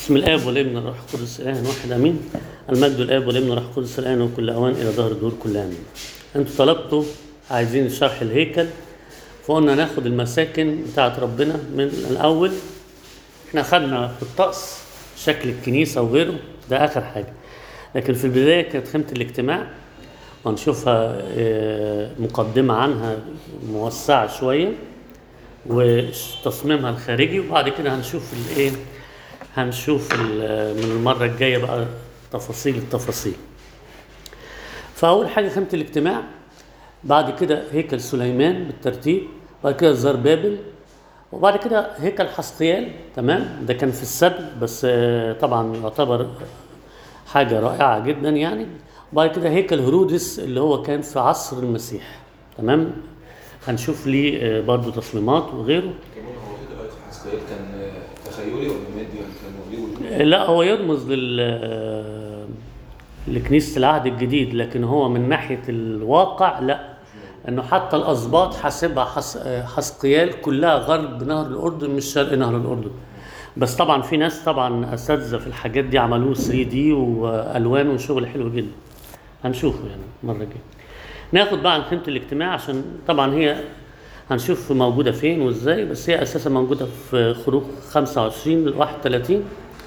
بسم الاب والابن والروح القدس اله واحد امين المجد الاب والابن والروح القدس الان وكل اوان الى ظهر الدور كل امين انتوا طلبتوا عايزين شرح الهيكل فقلنا ناخد المساكن بتاعت ربنا من الاول احنا خدنا في الطقس شكل الكنيسه وغيره ده اخر حاجه لكن في البدايه كانت خيمه الاجتماع وهنشوفها آه، مقدمه عنها موسعه شويه وتصميمها الخارجي وبعد كده هنشوف الايه هنشوف ال- من المره الجايه بقى تفاصيل التفاصيل فاول حاجه خيمه الاجتماع بعد كده هيكل سليمان بالترتيب بعد كده زربابل وبعد كده هيكل حسقيال تمام ده كان في السبت بس آه، طبعا يعتبر حاجه رائعه جدا يعني وبعد كده هيكل هرودس اللي هو كان في عصر المسيح تمام هنشوف ليه آه، برضو تصميمات وغيره كمان هو كده حسقيال كان آه، تخيلي ولا مادي ولا كان موجود لا هو يرمز لل لكنيسة العهد الجديد لكن هو من ناحية الواقع لا انه حتى الاسباط حاسبها حس... حسقيال كلها غرب نهر الاردن مش شرق نهر الاردن بس طبعا في ناس طبعا اساتذه في الحاجات دي عملوه 3 دي والوان وشغل حلو جدا هنشوفه يعني المره الجايه ناخد بقى عن خيمه الاجتماع عشان طبعا هي هنشوف موجوده فين وازاي بس هي اساسا موجوده في خروج 25 ل 31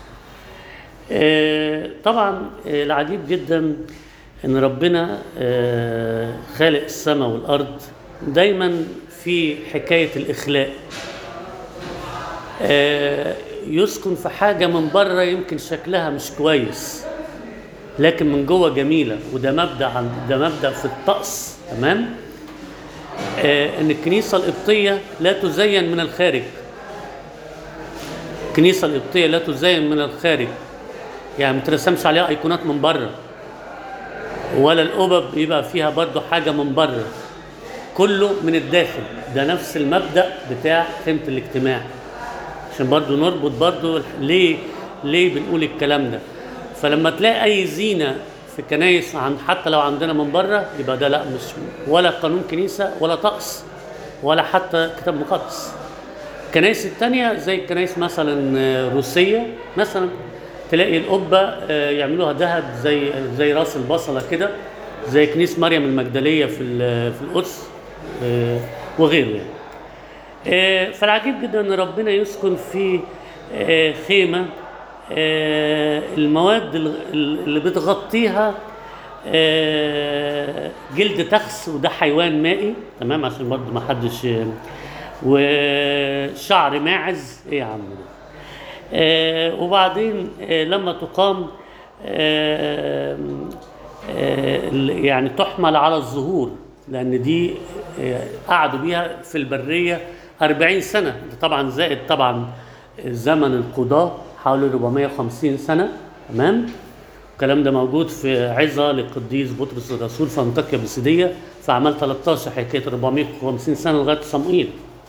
آه، طبعا آه، العجيب جدا ان ربنا آه، خالق السماء والارض دايما في حكايه الاخلاء آه، يسكن في حاجه من بره يمكن شكلها مش كويس لكن من جوه جميله وده مبدا عند ده مبدا في الطقس تمام آه، ان الكنيسه القبطيه لا تزين من الخارج الكنيسه القبطيه لا تزين من الخارج يعني ما ترسمش عليها ايقونات من بره ولا القبب يبقى فيها برضو حاجه من بره كله من الداخل ده نفس المبدا بتاع خيمه الاجتماع عشان برضو نربط برضو ليه ليه بنقول الكلام ده فلما تلاقي اي زينه في كنايس عند حتى لو عندنا من بره يبقى ده لا مش ولا قانون كنيسه ولا طقس ولا حتى كتاب مقدس الكنائس التانية زي الكنائس مثلا آه، روسية مثلا تلاقي القبة آه، يعملوها ذهب زي زي راس البصلة كده زي كنيسة مريم المجدلية في ال- في القدس آه، وغيره يعني. آه، فالعجيب جدا ان ربنا يسكن في آه، خيمة آه، المواد ال- اللي بتغطيها آه، جلد تخس وده حيوان مائي تمام عشان برضه ما حدش وشعر ماعز ايه يا عم ده آه، وبعدين آه، لما تقام آه، آه، ال- يعني تحمل على الظهور لان دي آه، قعدوا بيها في البريه 40 سنه ده طبعا زائد طبعا زمن القضاه حوالي 450 سنه تمام الكلام ده موجود في عظة للقديس بطرس الرسول في انطاكيا بسيدية في أعمال 13 حكاية 450 سنة لغاية صموئيل.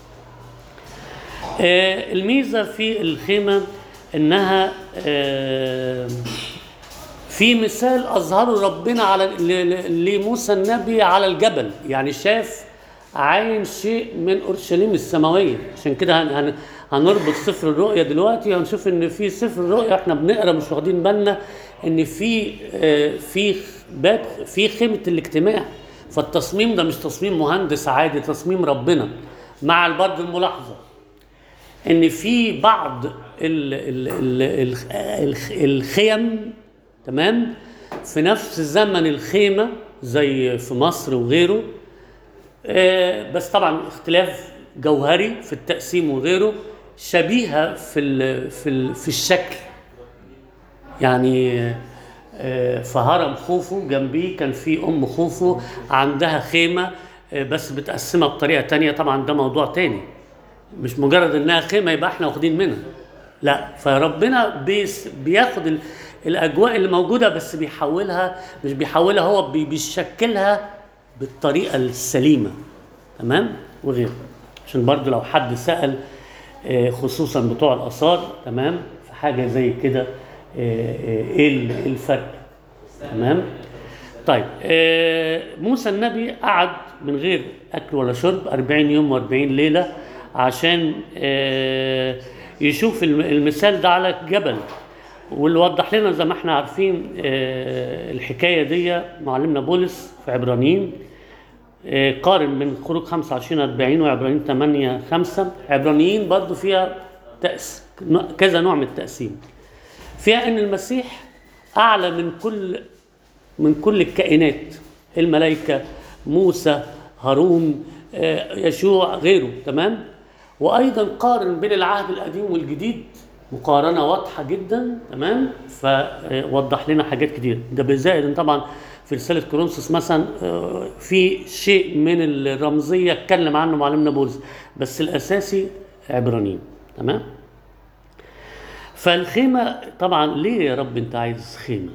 آه، الميزة في الخيمة إنها آه، في مثال أظهره ربنا على ل- ل- لموسى النبي على الجبل يعني شاف عين شيء من أورشليم السماوية عشان كده هن هن هنربط سفر الرؤيا دلوقتي هنشوف إن في سفر الرؤيا إحنا بنقرا مش واخدين بالنا إن في آه، في باب في خيمة الاجتماع فالتصميم ده مش تصميم مهندس عادي تصميم ربنا مع برضه الملاحظة ان في بعض ال ال ال ال الخيم تمام في نفس زمن الخيمه زي في مصر وغيره آه، بس طبعا اختلاف جوهري في التقسيم وغيره شبيهه في ال في ال في الشكل يعني آه، في هرم خوفو جنبيه كان في ام خوفو عندها خيمه آه، بس بتقسمها بطريقه تانية طبعا ده موضوع تاني مش مجرد انها خيمه يبقى احنا واخدين منها لا فربنا بيس بياخد ال- الاجواء اللي موجوده بس بيحولها مش بيحولها هو بي- بيشكلها بالطريقه السليمه تمام وغيره عشان برضو لو حد سال آه، خصوصا بتوع الاثار تمام في حاجه زي كده آه، آه، ايه ال- إيه الفرق تمام طيب آه، موسى النبي قعد من غير اكل ولا شرب 40 يوم و40 ليله عشان آه، يشوف الم- المثال ده على الجبل واللي وضح لنا زي ما احنا عارفين آه، الحكايه دي معلمنا بولس في عبرانيين آه، قارن بين خروج 25 40 وعبرانيين 8 5 عبرانيين برضو فيها تأس... كذا نوع من التقسيم فيها ان المسيح اعلى من كل من كل الكائنات الملائكه موسى هارون آه، يشوع غيره تمام وايضا قارن بين العهد القديم والجديد مقارنه واضحه جدا تمام فوضح لنا حاجات كتير ده بزائد إن طبعا في رساله كورنثوس مثلا آه، في شيء من الرمزيه اتكلم عنه معلمنا بولس بس الاساسي عبرانيين تمام فالخيمه طبعا ليه يا رب انت عايز خيمه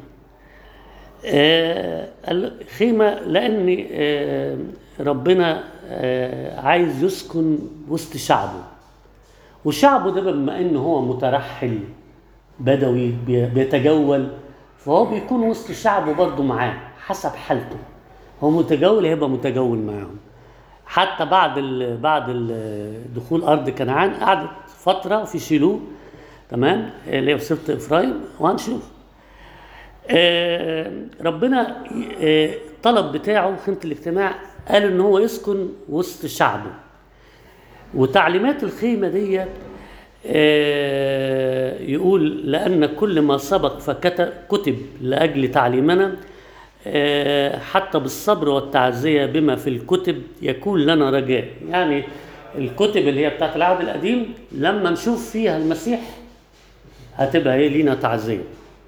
آه، الخيمة لأن آه، ربنا آه، عايز يسكن وسط شعبه وشعبه ده بما إنه هو مترحل بدوي بي- بيتجول فهو بيكون وسط شعبه برضه معاه حسب حالته هو متجول هيبقى متجول معاهم حتى بعد ال بعد ال دخول ارض كنعان قعدت فتره في شيلوه تمام اللي هي في سبط افرايم وهنشوف آه، ربنا آه، الطلب بتاعه خيمة الاجتماع قال ان هو يسكن وسط شعبه وتعليمات الخيمة دي آه، يقول لأن كل ما سبق فكتب لأجل تعليمنا آه، حتى بالصبر والتعزية بما في الكتب يكون لنا رجاء يعني الكتب اللي هي بتاعت العهد القديم لما نشوف فيها المسيح هتبقى ايه لينا تعزيه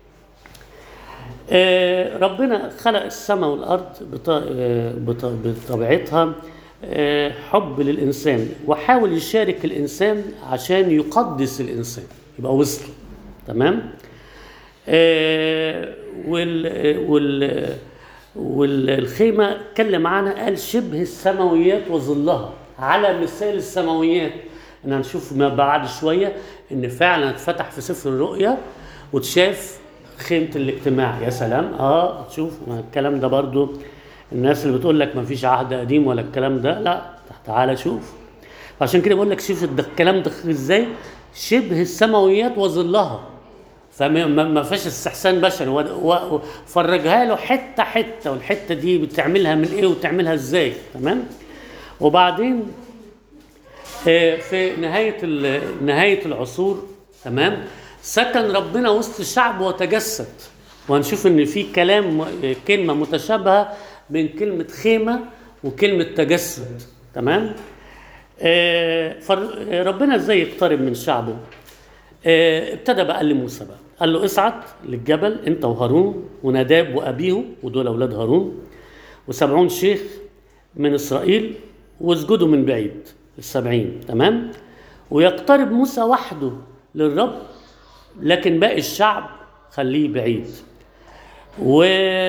آه، ربنا خلق السماء والارض بط- آه، بط- بطبيعتها آه، حب للانسان وحاول يشارك الانسان عشان يقدس الانسان يبقى وسطه تمام آه، وال وال والخيمه اتكلم عنها قال شبه السماويات وظلها على مثال السماويات ان هنشوف ما بعد شويه ان فعلا اتفتح في سفر الرؤيا وتشاف خيمه الاجتماع يا سلام اه تشوف ما الكلام ده برضو الناس اللي بتقول لك ما فيش عهد قديم ولا الكلام ده لا تعالى شوف عشان كده بقول لك شوف ده الكلام ده ازاي شبه السماويات وظلها فما ما- ما فيش استحسان بشري و- و- وفرجها له حته حته والحته دي بتعملها من ايه وتعملها ازاي تمام وبعدين آه، في نهايه ال- نهايه العصور تمام سكن ربنا وسط الشعب وتجسد وهنشوف ان في كلام آه، كلمه متشابهه بين كلمه خيمه وكلمه تجسد تمام آه، فر- آه، ربنا ازاي يقترب من شعبه آه، ابتدى بقى لموسى بقى قال له اصعد للجبل انت وهارون وناداب وابيه ودول اولاد هارون وسبعون شيخ من اسرائيل واسجدوا من بعيد السبعين تمام ويقترب موسى وحده للرب لكن باقي الشعب خليه بعيد و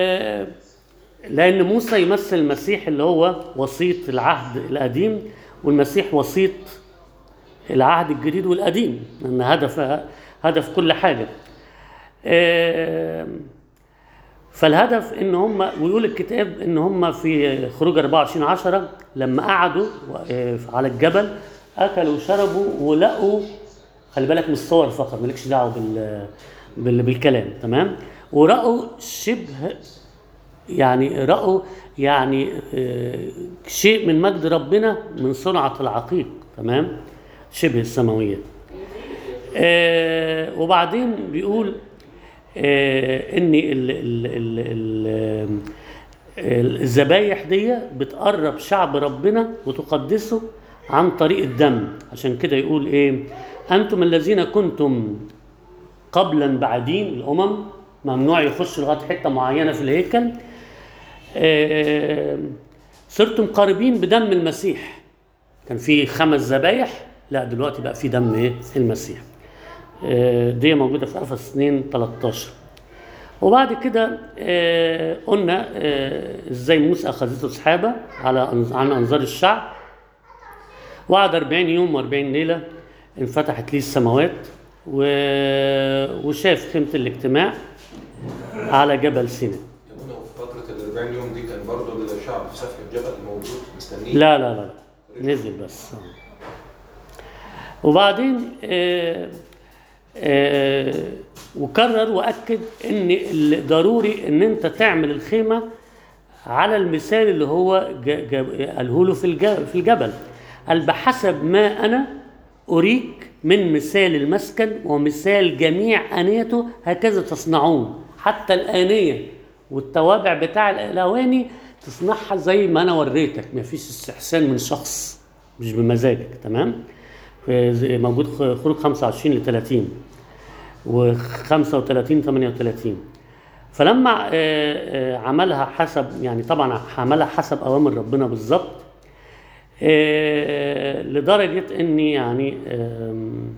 لان موسى يمثل المسيح اللي هو وسيط العهد القديم والمسيح وسيط العهد الجديد والقديم لان هدف هدف كل حاجه آم، فالهدف ان هم ويقول الكتاب ان هم في خروج 24 10 لما قعدوا آه، على الجبل اكلوا وشربوا ولقوا خلي بالك من الصور فقط مالكش دعوه بال بال- بالكلام تمام ورأوا شبه يعني رأوا يعني آه، شيء من مجد ربنا من صنعة العقيق تمام شبه السماويات آه، وبعدين بيقول آه، ان ال- ال- ال- ال- ال- الذبايح دي بتقرب شعب ربنا وتقدسه عن طريق الدم عشان كده يقول ايه انتم الذين كنتم قبلا بعدين الامم ممنوع يخش لغايه حته معينه في الهيكل آه، صرتم قريبين بدم المسيح كان في خمس ذبايح لا دلوقتي بقى في دم ايه المسيح آه، دي موجوده في افس 2 13 وبعد كده آه، قلنا آه، ازاي موسى اخذته سحابه على أنظ- عن انظار الشعب وقعد 40 يوم و40 ليله انفتحت ليه السماوات و... وشاف خيمه الاجتماع على جبل سيناء يا منى وفي فترة ال 40 يوم دي كان برضه الشعب في سفح الجبل موجود مستنيه لا لا لا لا. نزل بس وبعدين آه، آه، وكرر واكد ان ال- ضروري ان انت تعمل الخيمه على المثال اللي هو ج- ج- قاله له في الج- في الجبل قال بحسب ما انا اريك من مثال المسكن ومثال جميع انيته هكذا تصنعون حتى الانيه والتوابع بتاع الاواني تصنعها زي ما انا وريتك مفيش استحسان من شخص مش بمزاجك تمام في زي- موجود خ- خروج 25 ل 30 و 35 38 فلما آه، آه، عملها حسب يعني طبعا عملها حسب اوامر ربنا بالظبط آه، لدرجه اني يعني آم،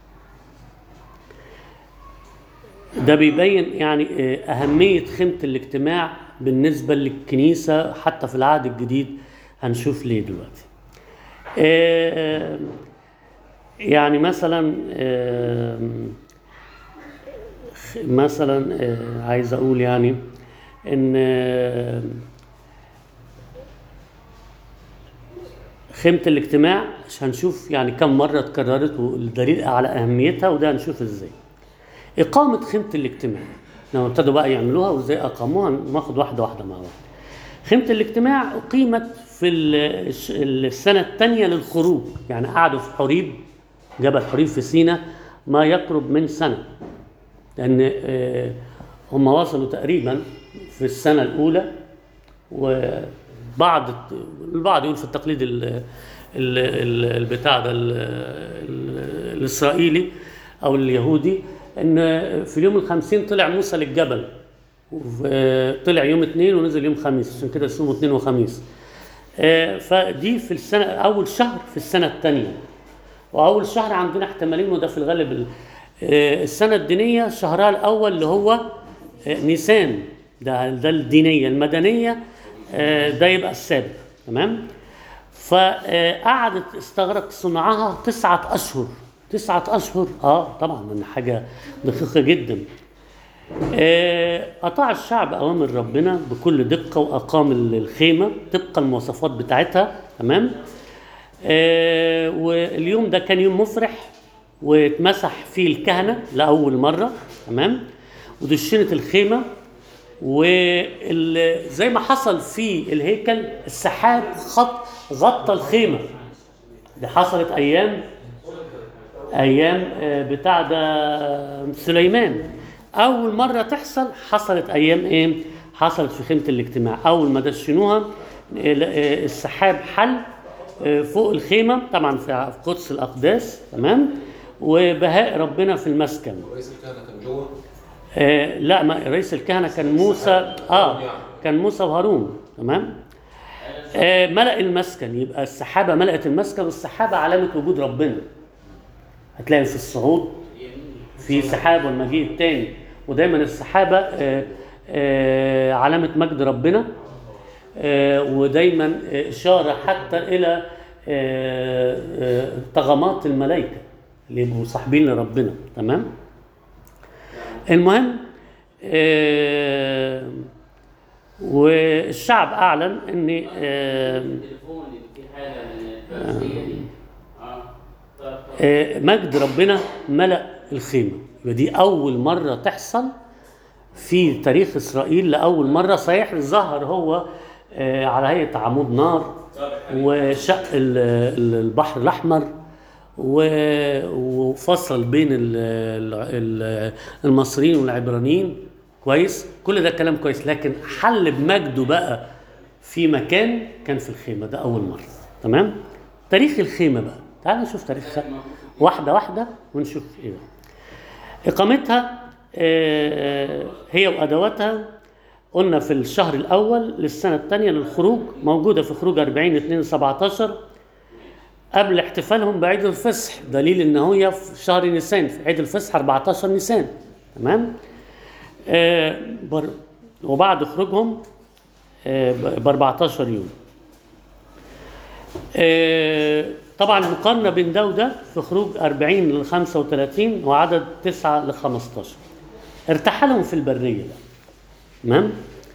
ده بيبين يعني آه، أهمية خيمة الاجتماع بالنسبة للكنيسة حتى في العهد الجديد هنشوف ليه دلوقتي. آه، يعني مثلا آم، خ- مثلا آه، عايز أقول يعني إن آه، خيمة الاجتماع عشان هنشوف يعني كم مرة اتكررت والدليل على أهميتها وده هنشوف إزاي. إقامة خيمة الاجتماع لما ابتدوا بقى يعملوها وإزاي أقاموها ناخد واحدة واحدة مع بعض. خيمة الاجتماع أقيمت في ال- الش- السنة الثانية للخروج يعني قعدوا في حريب جبل حريب في سينا ما يقرب من سنة لأن آه، هم وصلوا تقريبا في السنة الأولى وبعض البعض يقول في التقليد ال ال ال البتاع ده ال ال الإسرائيلي أو اليهودي إن في اليوم الخمسين طلع موسى للجبل وف- طلع يوم اثنين ونزل يوم خميس عشان كده يصوموا اثنين وخميس آه، فدي في السنة أول شهر في السنة الثانية وأول شهر عندنا احتمالين وده في الغالب ال- آه، السنة الدينية شهرها الأول اللي هو آه، نيسان ده ده الدينية المدنية آه، ده يبقى السابع تمام فقعدت استغرق صنعها تسعة أشهر تسعة أشهر اه طبعا من حاجة دقيقة جدا آه، أطاع الشعب أوامر ربنا بكل دقة وأقام الخيمة طبقا المواصفات بتاعتها تمام آه، واليوم ده كان يوم مفرح واتمسح فيه الكهنة لأول مرة تمام ودشنت الخيمة وزي ما حصل في الهيكل السحاب خط غطى الخيمة دي حصلت أيام ايام آه، بتاع ده سليمان اول مره تحصل حصلت ايام ايه حصلت في خيمه الاجتماع اول ما دشنوها آه، آه، السحاب حل آه، فوق الخيمه طبعا في في قدس الاقداس تمام وبهاء ربنا في المسكن رئيس الكهنه كان جوه آه لا ما رئيس الكهنه كان موسى اه كان موسى وهارون تمام آه ملأ المسكن يبقى السحابه ملأت المسكن والسحابه علامه وجود ربنا هتلاقي في الصعود في سحاب والمجيء الثاني ودايما السحابه آه آه علامه مجد ربنا آه ودايما آه اشاره حتى الى آه آه طغمات الملائكه اللي يبقوا صاحبين لربنا تمام المهم آه والشعب اعلن ان آه التليفون اللي فيه حاجه من الفارسيه دي اه طب- طب. آه، مجد ربنا ملأ الخيمة يبقى دي أول مرة تحصل في تاريخ إسرائيل لأول مرة صحيح ظهر هو آه، على هيئة عمود نار وشق ال- ال- البحر الأحمر و- وفصل بين ال- ال- المصريين والعبرانيين كويس كل ده كلام كويس لكن حل بمجده بقى في مكان كان في الخيمة ده أول مرة تمام تاريخ الخيمة بقى تعال نشوف تاريخ الخيمة واحدة واحدة ونشوف إيه ده. إقامتها آه، هي وأدواتها قلنا في الشهر الأول للسنة الثانية للخروج موجودة في خروج 40 2 17 قبل احتفالهم بعيد الفصح دليل ان هي في شهر نيسان في عيد الفصح 14 نيسان تمام آه بر وبعد خروجهم آه ب 14 يوم آه طبعا المقارنه بين ده وده في خروج 40 ل 35 وعدد 9 ل 15 ارتحلهم في البريه بقى تمام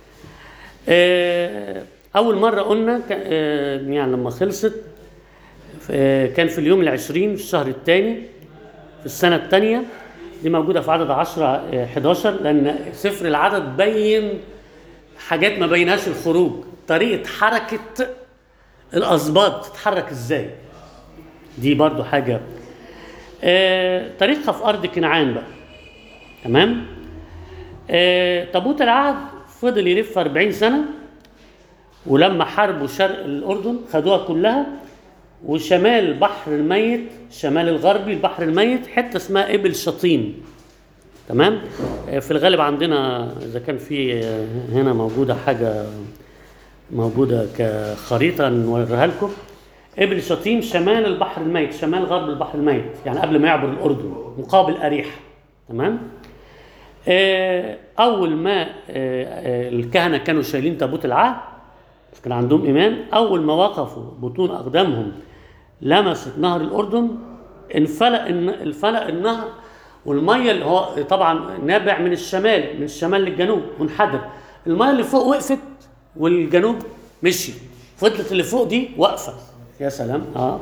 آه اول مره قلنا ك- آه يعني لما خلصت آه، كان في اليوم العشرين في الشهر الثاني في السنة الثانية دي موجوده في عدد 10 آه، 11 لان سفر العدد بين حاجات ما بينهاش الخروج طريقه حركه الاسباط تتحرك ازاي دي برضو حاجه آه، طريقها في ارض كنعان بقى تمام آه، تابوت العهد فضل يلف 40 سنه ولما حاربوا شرق الاردن خدوها كلها وشمال البحر الميت شمال الغربي البحر الميت حته اسمها ابل شطيم تمام آه، في الغالب عندنا اذا كان في آه، هنا موجوده حاجه موجوده كخريطه نوريها لكم ابل شطيم شمال البحر الميت شمال غرب البحر الميت يعني قبل ما يعبر الاردن مقابل اريحا تمام آه، اول ما آه، آه، الكهنه كانوا شايلين تابوت العهد بس كان عندهم ايمان اول ما وقفوا بطون اقدامهم لمست نهر الاردن انفلق الن- انفلق النهر والميه اللي هو طبعا نابع من الشمال من الشمال للجنوب منحدر الميه اللي فوق وقفت والجنوب مشي فضلت اللي فوق دي واقفه يا سلام اه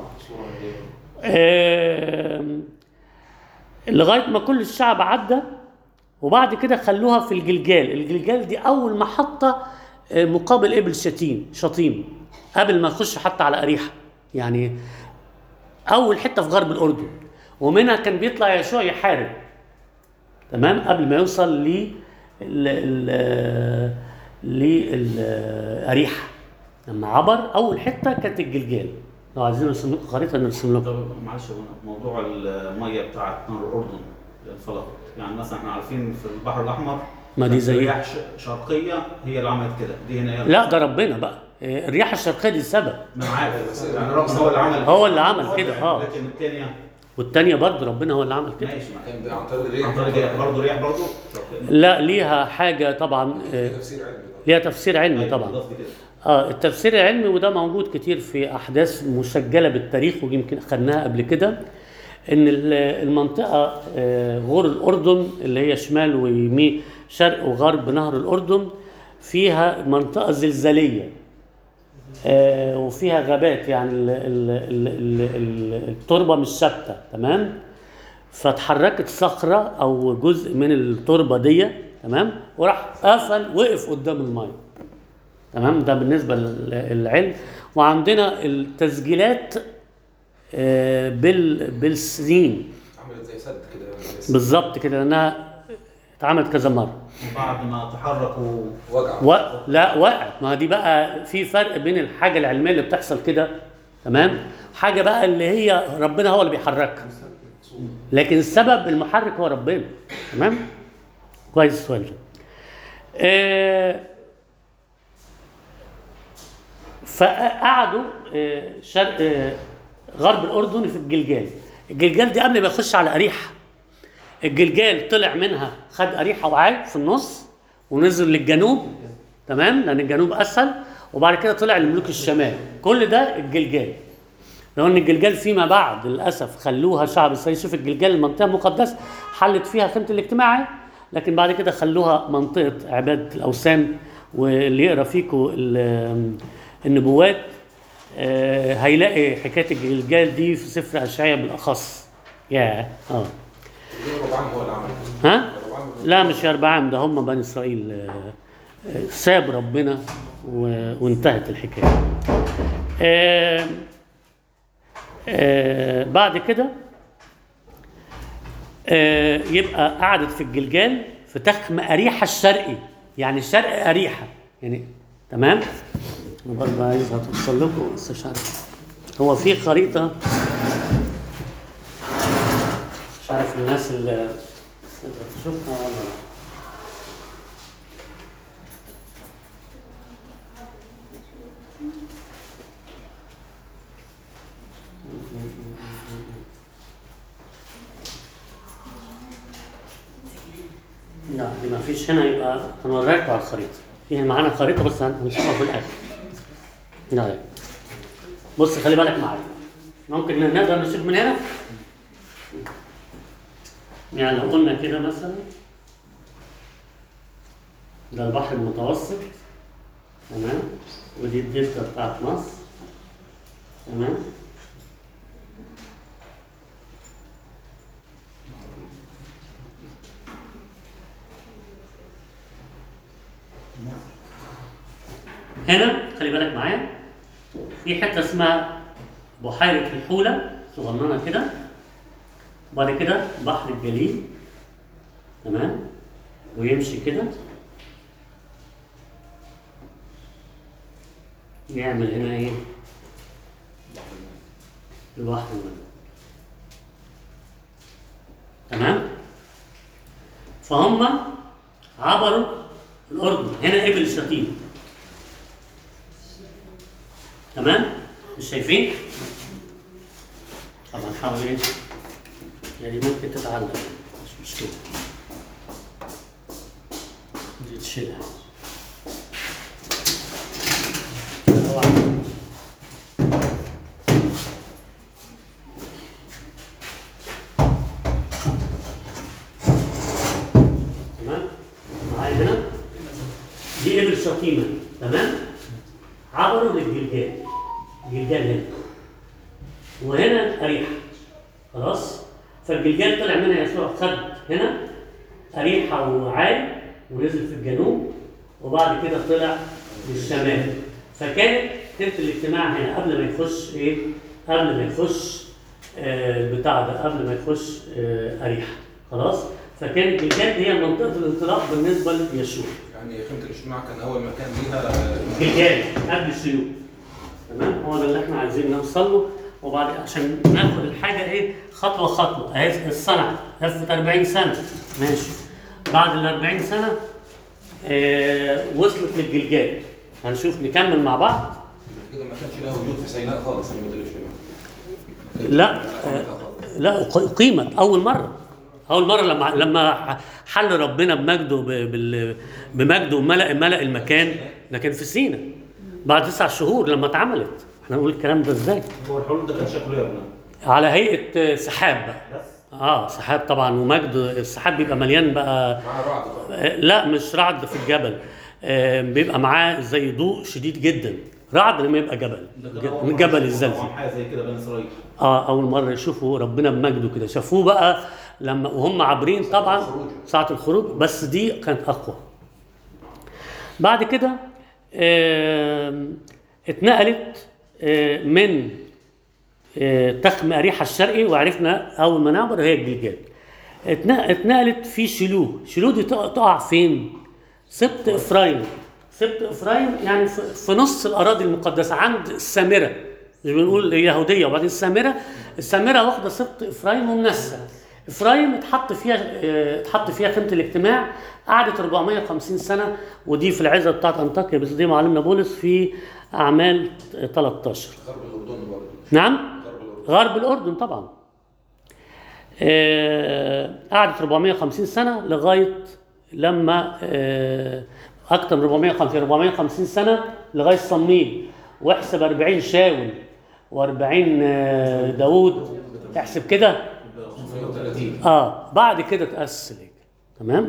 آم، لغايه ما كل الشعب عدى وبعد كده خلوها في الجلجال الجلجال دي اول محطه آه، مقابل ابل شتيم شطيم قبل ما يخش حتى على اريحا يعني اول حته في غرب الاردن ومنها كان بيطلع يشوع يحارب تمام قبل ما يوصل ل ل لاريحا لما عبر اول حته كانت الجلجال لو عايزين نرسم لكم خريطه نرسم لكم طب معلش هو موضوع الميه بتاعت نهر الاردن انفلقت يعني مثلا احنا عارفين في البحر الاحمر ما دي زي- رياح ش- شرقيه هي اللي عملت كده دي هنا هي لا ده ربنا بقى آه، الرياح الشرقيه دي السبب ما انا عارف يعني ربنا هو اللي عمل هو اللي عمل كده، اه. لكن الثانيه والتانية برضه ربنا هو اللي عمل كده ماشي معاك كان عن طريق الريح عن طريق رياح برضه رياح برضه شرقيه لا ليها حاجة طبعا آه، تفسير علمي طبعا. ليها تفسير علمي أيوة، طبعا بالظبط كده اه التفسير العلمي وده موجود كتير في احداث مسجله بالتاريخ ويمكن خدناها قبل كده ان ال- المنطقه آه، غور الاردن اللي هي شمال ويمين شرق وغرب نهر الاردن فيها منطقه زلزاليه آه، وفيها غابات يعني ال ال ال ال ال التربه مش ثابته تمام فاتحركت صخره او جزء من التربه دي تمام وراح قفل وقف قدام الميه تمام ده بالنسبه للعلم وعندنا التسجيلات آه، بال بالسنين عملت زي سد كده زي بالظبط كده لانها اتعملت كذا مره وبعد ما تحركوا وجع و... لا وقعت ما دي بقى في فرق بين الحاجه العلميه اللي بتحصل كده تمام حاجه بقى اللي هي ربنا هو اللي بيحركها لكن السبب المحرك هو ربنا تمام كويس السؤال ده آه فقعدوا آه شرق آه غرب الاردن في الجلجال الجلجال دي قبل ما يخش على اريحا الجلجال طلع منها خد اريحا وعاد في النص ونزل للجنوب تمام لان الجنوب اسهل وبعد كده طلع لملوك الشمال كل ده الجلجال لو ان الجلجال فيما بعد للاسف خلوها شعب اسرائيل شوف الجلجال المنطقه المقدسه حلت فيها خيمه الاجتماعي لكن بعد كده خلوها منطقه عباده الاوثان واللي يقرا فيكم ال- النبوات آه، هيلاقي حكايه الجلجال دي في سفر اشعياء بالاخص يا اه ربعان هو اللي عمل كده. ها ربعان لا مش أربعام ده هم بني إسرائيل آه، آه، ساب ربنا و- وانتهت الحكاية آه، آه، بعد كده آه، يبقى قعدت في الجلجال في تخم أريحة الشرقي يعني شرق أريحة يعني تمام أنا برضه عايزها توصل لكم بس مش عارف هو في خريطة مش عارف الناس اللي تقدر تشوفها ولا لا لا دي ما فيش هنا يبقى هنوريكم على الخريطة في معانا خريطة بس هنشوفها في الآخر لا بص خلي بالك معايا ممكن نقدر نشوف من هنا يعني لو قلنا كده مثلا ده البحر المتوسط تمام ودي الدلتا بتاعت مصر تمام هنا خلي بالك معايا في حته اسمها بحيره الحوله صغننه كده وبعد كده بحر الجليل تمام ويمشي كده يعمل هنا ايه البحر الميت تمام فهم عبروا الاردن هنا ابل شتيم تمام مش شايفين طبعا حاول ايه يعني ممكن تتعلم مش مشكله دي تشيلها طبعا تمام معايا هنا دي ابل شتيمه تمام عبروا للجلجال جلجال هنا وهنا أريحة خلاص فالجلجال طلع منها يسوع خد هنا أريحة وعاي ونزل في الجنوب وبعد كده طلع للشمال فكانت تلت الاجتماع هنا قبل ما يخش ايه قبل ما يخش آه البتاع ده قبل ما يخش آه أريحة خلاص فكانت جلجال هي منطقة الانطلاق بالنسبة ليشوع يعني خيمة الاجتماع كان أول مكان ليها جلجال قبل الشيوخ تمام هو ده اللي احنا عايزين نوصل له وبعد عشان ناخد الحاجه ايه خطوه خطوه اهي الصنعه لفت 40 سنه ماشي بعد ال 40 سنه آه وصلت للجلجال هنشوف نكمل مع بعض كده ما كانش لها وجود في سيناء خالص خيمة الاجتماع لا آه، لا قيمت اول مره اول مره لما لما حل ربنا بمجده ب- بال- بمجده وملأ ملأ المكان ده كان في سينا بعد تسع شهور لما اتعملت احنا نقول الكلام ده ازاي هو الحلول ده كان شكله ايه يا ابني؟ على هيئه آه، سحاب بقى بس اه سحاب طبعا ومجد السحاب بيبقى مليان بقى مع رعد طبعا آه، لا مش رعد في الجبل آه، بيبقى معاه زي ضوء شديد جدا رعد لما يبقى جبل ده كان أول من مرة جبل يشوفوا الزلزال طبعاً حاجه زي كده بني اسرائيل اه اول مره يشوفوا ربنا بمجده كده شافوه بقى لما وهم عابرين طبعا الخروج. ساعه الخروج بس دي كانت اقوى بعد كده آم، اتنقلت آه، من آه، تخم أريحة الشرقي وعرفنا أول ما نعبر هي الجلجال اتنق- اتنقلت في شيلوه شيلوه دي تقع تقع فين؟ سبط إفرايم سبط إفرايم يعني في في نص الأراضي المقدسة عند السامرة مش بنقول اليهودية وبعدين السامرة السامرة واخدة سبط إفرايم ومنسى إفرايم اتحط فيها اه، اتحط فيها خيمة الاجتماع قعدت 450 سنة ودي في العزة بتاعت أنطاكيا بس دي معلمنا بولس في أعمال 13 غرب الأردن برضه نعم غرب الأردن غرب الأردن طبعا آه، قعدت 450 سنة لغاية لما آه، أكتر من 450 450 سنة لغاية صميل واحسب 40 شاول و40 داوود احسب كده 35 اه بعد كده تأسس الهيكل تمام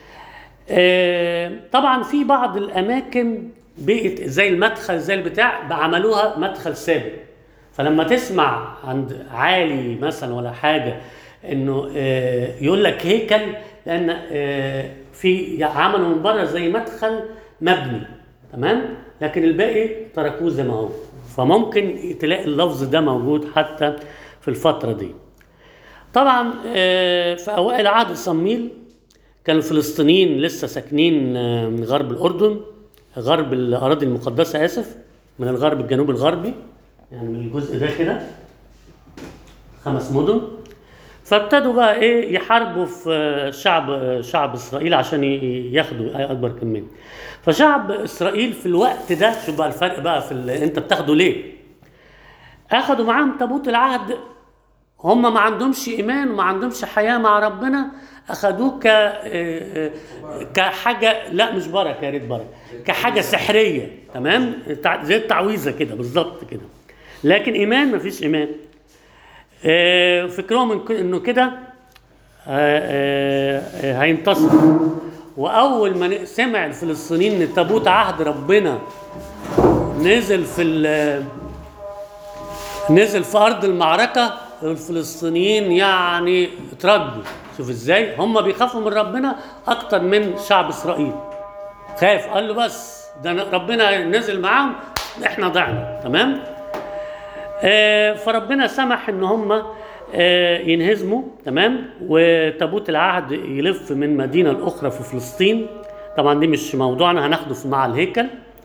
آه طبعا في بعض الاماكن بقت زي المدخل زي البتاع بقى عملوها مدخل ثابت فلما تسمع عند عالي مثلا ولا حاجه انه آه يقول لك هيكل لان آه في عملوا من بره زي مدخل مبني تمام لكن الباقي تركوه زي ما هو فممكن تلاقي اللفظ ده موجود حتى في الفتره دي طبعا آه، في اوائل عهد صمويل كان الفلسطينيين لسه ساكنين آه، من غرب الاردن غرب الاراضي المقدسه اسف من الغرب الجنوب الغربي يعني من الجزء ده كده خمس مدن فابتدوا بقى ايه يحاربوا في آه، شعب آه، شعب اسرائيل عشان ي- ياخدوا اكبر كميه فشعب اسرائيل في الوقت ده شوف بقى الفرق بقى في ال- انت بتاخده ليه اخدوا معاهم تابوت العهد هم ما عندهمش ايمان وما عندهمش حياه مع ربنا اخدوه ك آه، كحاجه لا مش بركه يا ريت بركه كحاجه سحريه تمام تع- زي التعويذه كده بالظبط كده لكن ايمان ما فيش ايمان آه، فكرهم إن ك- انه كده آه، آه، آه، هينتصر واول ما ن- سمع الفلسطينيين ان تابوت عهد ربنا نزل في ال- نزل في ارض المعركه الفلسطينيين يعني اترجوا شوف ازاي هم بيخافوا من ربنا اكتر من شعب اسرائيل خاف قال له بس ده أنا- ربنا نزل معاهم احنا ضعنا تمام آه، فربنا سمح ان هم آه، ينهزموا تمام وتابوت العهد يلف من مدينه لاخرى في فلسطين طبعا دي مش موضوعنا هناخده في- مع الهيكل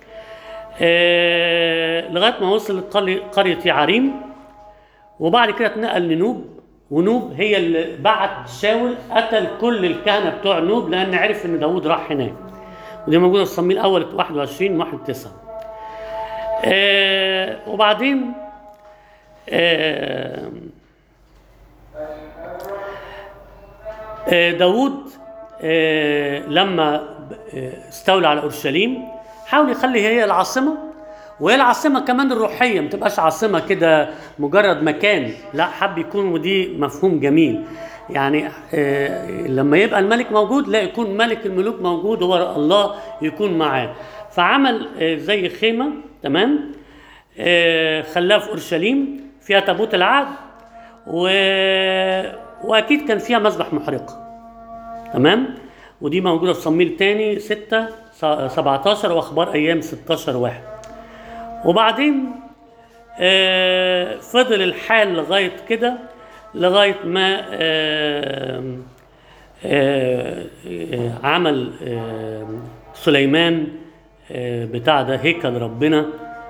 آه، لغايه ما وصل لقري- قريه يعريم وبعد كده اتنقل لنوب ونوب هي اللي بعت شاول قتل كل الكهنه بتوع نوب لان عرف ان داوود راح هناك ودي موجوده في صمويل الاول 21 1 9 آه وبعدين آه آه داوود آه لما آه، استولى على اورشليم حاول يخلي هي العاصمه وهي العاصمه كمان الروحيه ما تبقاش عاصمه كده مجرد مكان لا حب يكون ودي مفهوم جميل يعني آه لما يبقى الملك موجود لا يكون ملك الملوك موجود هو الله يكون معاه فعمل آه زي خيمه تمام آه خلاها في اورشليم فيها تابوت العهد و... واكيد كان فيها مذبح محرقه تمام ودي موجوده في صمويل تاني 6 17 واخبار ايام 16 واحد وبعدين آه فضل الحال لغايه كده لغايه ما آه آه آه عمل آه سليمان آه بتاع ده هيكل ربنا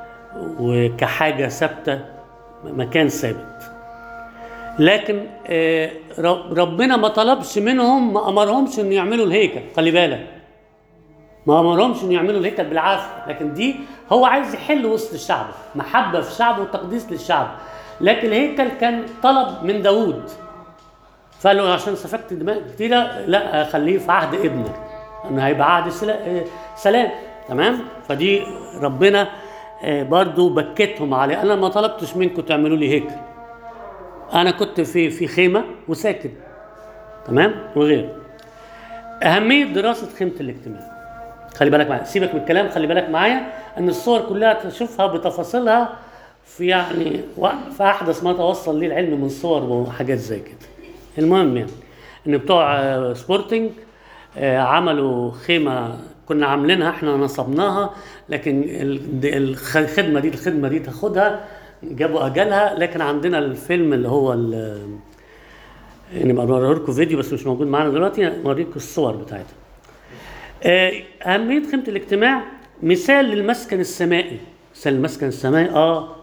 وكحاجه ثابته مكان ثابت لكن آه، رب- ربنا ما طلبش منهم ما امرهمش ان يعملوا الهيكل خلي بالك ما امرهمش ان يعملوا الهيكل بالعافيه لكن دي هو عايز يحل وسط الشعب محبه في الشعب وتقديس للشعب لكن الهيكل كان طلب من داوود فقال له عشان سفكت دماء كتيره لا خليه في عهد ابنك انه هيبقى عهد سلا- آه، سلام تمام فدي ربنا آه، برضو بكتهم عليه انا ما طلبتش منكم تعملوا لي هيكل انا كنت في في خيمه وساكن تمام وغير اهميه دراسه خيمه الاجتماع خلي بالك معايا سيبك من الكلام خلي بالك معايا ان الصور كلها تشوفها بتفاصيلها في يعني و- في احدث ما توصل ليه العلم من صور وحاجات زي كده المهم يعني ان بتوع آه، سبورتنج آه، عملوا خيمه كنا عاملينها احنا نصبناها لكن ال- د- الخ- الخدمه دي الخدمه دي تاخدها جابوا اجلها لكن عندنا الفيلم اللي هو ال- نبقى نوريه لكم فيديو بس مش موجود معانا دلوقتي نوريكم الصور بتاعتها آه، أهمية خيمة الاجتماع مثال للمسكن السمائي مثال المسكن السمائي آه.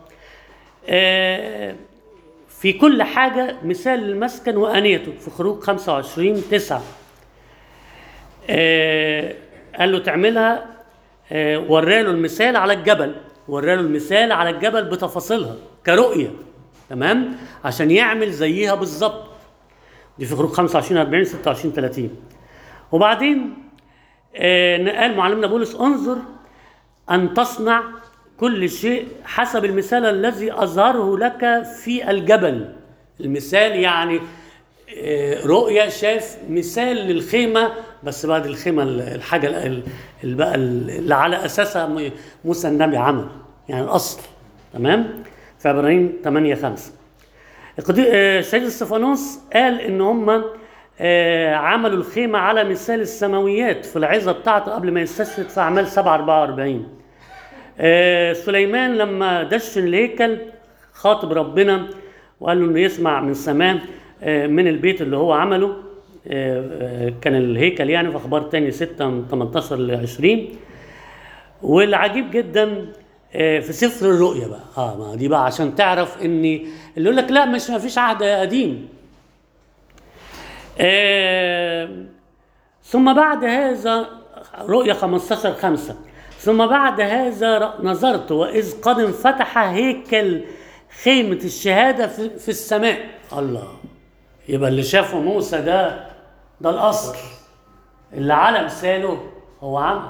آه في كل حاجة مثال للمسكن وآنيته في خروج 25 9 آه قال له تعملها آه وراله المثال على الجبل وراله المثال على الجبل بتفاصيلها كرؤية تمام عشان يعمل زيها بالظبط دي في خروج 25 40 26 30 وبعدين آه، قال معلمنا بولس انظر ان تصنع كل شيء حسب المثال الذي اظهره لك في الجبل المثال يعني آه، رؤية شاف مثال للخيمة بس بعد الخيمة ال- الحاجة ال- ال- اللي بقى ال- اللي على أساسها م- موسى النبي عمل يعني الأصل تمام في عبرانيين 8 5 القدي- آه، الشهيد استفانوس قال ان هم آه، عملوا الخيمه على مثال السماويات في العظه بتاعته قبل ما يستشهد في اعمال 7 44 آه، سليمان لما دشن الهيكل خاطب ربنا وقال له انه يسمع من سماه آه، من البيت اللي هو عمله آه، آه، كان الهيكل يعني في اخبار تاني 6 من 18 ل 20 والعجيب جدا آه، في سفر الرؤيا بقى اه ما دي بقى عشان تعرف ان اللي يقول لك لا مش ما فيش عهد قديم آه ثم بعد هذا رؤيا 15 5 ثم بعد هذا نظرت واذ قد انفتح هيكل خيمة الشهادة في, في السماء الله يبقى اللي شافه موسى ده ده الأصل اللي على مثاله هو عمل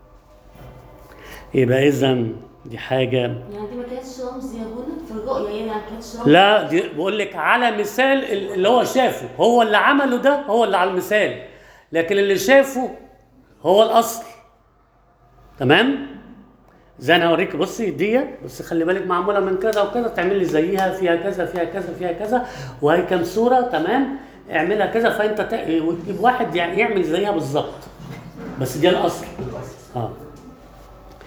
يبقى إذا دي حاجة يعني دي ما كانتش رمز يا بولا في الرؤيا يعني ما كانتش رمز لا دي بقول لك على مثال اللي هو شافه هو اللي عمله ده هو اللي على المثال لكن اللي شافه هو الاصل تمام زي انا اوريك بصي دي بس خلي بالك معموله من كذا وكذا تعمل لي زيها فيها كذا فيها كذا فيها كذا وهي كام صوره تمام اعملها كذا فانت ت... وتجيب واحد يعني يعمل زيها بالظبط بس دي الاصل اه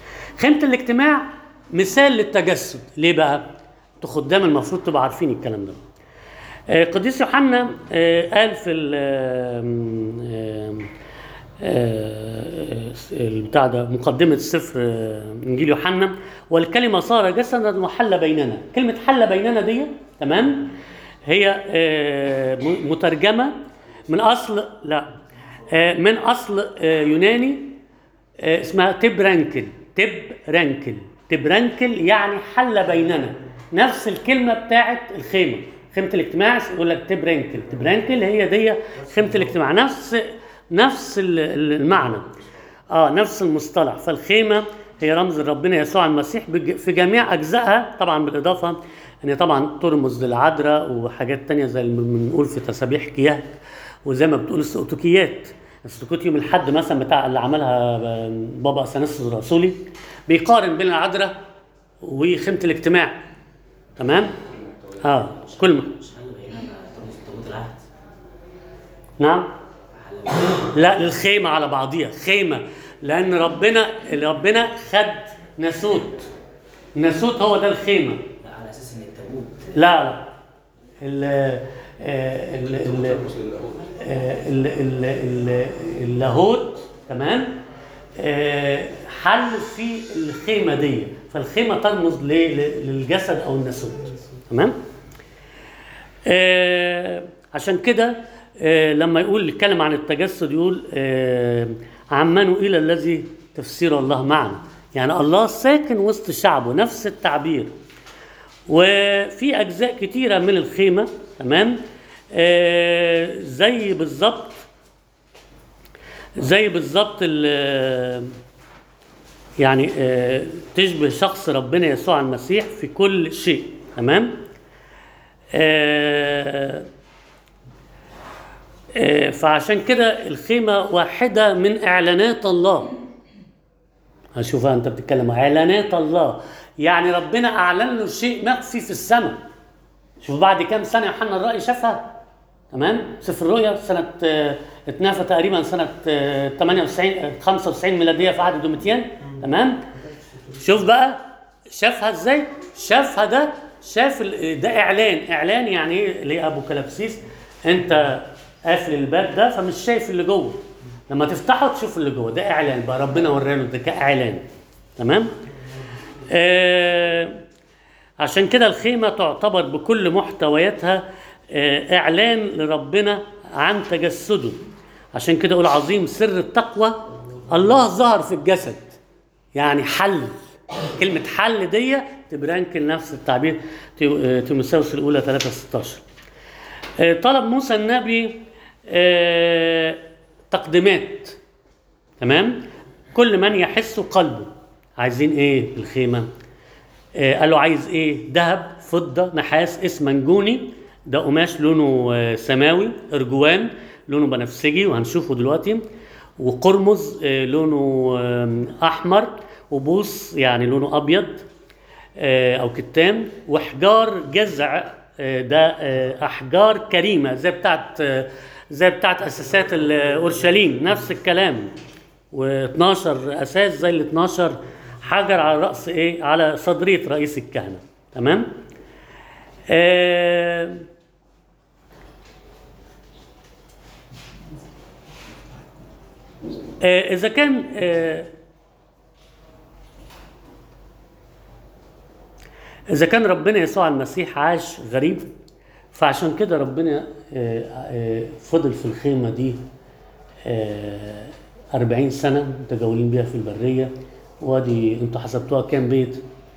خيمة الاجتماع مثال للتجسد ليه بقى؟ انتوا خدام المفروض تبقوا عارفين الكلام ده آه، قديس يوحنا آه، قال في ال- آم، آم، آه، البتاع ده مقدمة سفر آه، إنجيل يوحنا والكلمة صار جسدا وحل بيننا كلمة حل بيننا دي تمام هي آه، م- مترجمة من أصل لا آه، من أصل آه، يوناني آه، اسمها تبرانكل تبرانكل تبرانكل يعني حل بيننا نفس الكلمة بتاعت الخيمة خيمة الاجتماع يقول لك تبرانكل تبرانكل هي دي خيمة الاجتماع نفس نفس ال- ال- المعنى اه نفس المصطلح فالخيمة هي رمز ربنا يسوع المسيح بج- في جميع أجزائها طبعا بالإضافة أن طبعا ترمز للعذراء وحاجات تانية زي اللي بنقول في تسابيح كياك وزي ما بتقول السقوطيات السقوط يوم الحد مثلا بتاع اللي عملها بابا اثناسيوس الرسولي بيقارن بين العذراء وخيمه الاجتماع تمام؟ اه كل ما مش حل بيننا ترمز تابوت العهد نعم حل لا للخيمه على بعضيها خيمه لان ربنا ربنا خد ناسوت ناسوت هو ده الخيمه لا على اساس ان التابوت لا لا ال آه، ال ال ترمز للاهوت آه، ال- ال- ال- اللاهوت تمام آه، حل في الخيمه دي فالخيمه ترمز ل- ل- للجسد او الناسوت تمام آه، عشان كده آه، لما يقول يتكلم عن التجسد يقول آه، عمنوا الى الذي تفسير الله معنا يعني الله ساكن وسط شعبه نفس التعبير وفي اجزاء كتيره من الخيمه تمام آه زي بالظبط زي بالظبط ال- يعني آه تشبه شخص ربنا يسوع المسيح في كل شيء تمام آه آه فعشان كده الخيمه واحده من اعلانات الله هشوفها انت بتتكلم اعلانات الله يعني ربنا اعلن له شيء مخفي في السماء شوف بعد كام سنه يوحنا الرأي شافها تمام سفر الرؤيا سنه آه، اتنافى تقريبا سنه آه، 98 آه، 95 ميلاديه في عهد دوميتيان تمام شوف بقى شافها ازاي شافها ده شاف ال- ده اعلان اعلان يعني ايه اللي هي ابو كلابسيس انت قافل الباب ده فمش شايف اللي جوه لما تفتحه تشوف اللي جوه ده اعلان بقى ربنا وراله ده كاعلان تمام آه عشان كده الخيمه تعتبر بكل محتوياتها آه اعلان لربنا عن تجسده عشان كده اقول عظيم سر التقوى الله ظهر في الجسد يعني حل كلمة حل دي تبرانكل نفس التعبير تيو- آه، تيموثاوس الأولى 3 16 آه، طلب موسى النبي آه، تقديمات تمام كل من يحس قلبه عايزين ايه في الخيمة آه، قال له عايز ايه ذهب فضة نحاس اسمنجوني ده قماش لونه آه، سماوي ارجوان لونه بنفسجي وهنشوفه دلوقتي وقرمز آه، لونه آه، احمر وبوص يعني لونه ابيض آه، او كتان وحجار جزع آه، ده آه، احجار كريمه زي بتاعت آه، زي بتاعت اساسات ال- اورشليم نفس الكلام و12 اساس زي ال 12 حجر على راس ايه على صدريه رئيس الكهنه تمام آه آه اذا كان آه إذا كان ربنا يسوع المسيح عاش غريب فعشان كده ربنا آه، آه، فضل في الخيمة دي آه، أربعين سنة متجولين بيها في البرية وادي انتوا حسبتوها كام بيت؟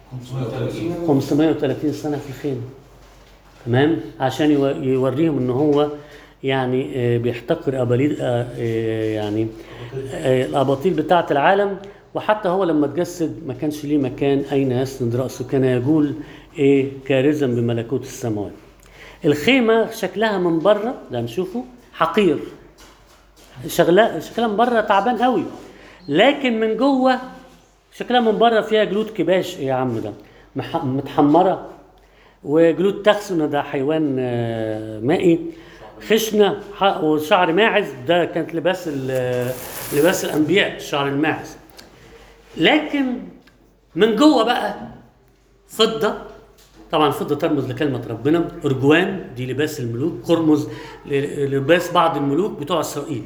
530 سنة في الخيمة تمام عشان يو- يوريهم ان هو يعني آه، بيحتقر اباليل آه، آه، يعني آه، الاباطيل بتاعه العالم وحتى هو لما تجسد ما كانش ليه مكان اين يسند راسه كان يقول ايه كارزا بملكوت السماوات الخيمه شكلها من بره ده نشوفه حقير شغلها شكلها من بره تعبان قوي لكن من جوه شكلها من بره فيها جلود كباش ايه يا عم ده مح- متحمره وجلود تخسن ده حيوان آه، مائي خشنه ح- وشعر ماعز ده كانت لباس ال- لباس الانبياء شعر الماعز لكن من جوه بقى فضه طبعا فضه ترمز لكلمه ربنا ارجوان دي لباس الملوك قرمز ل- لباس بعض الملوك بتوع اسرائيل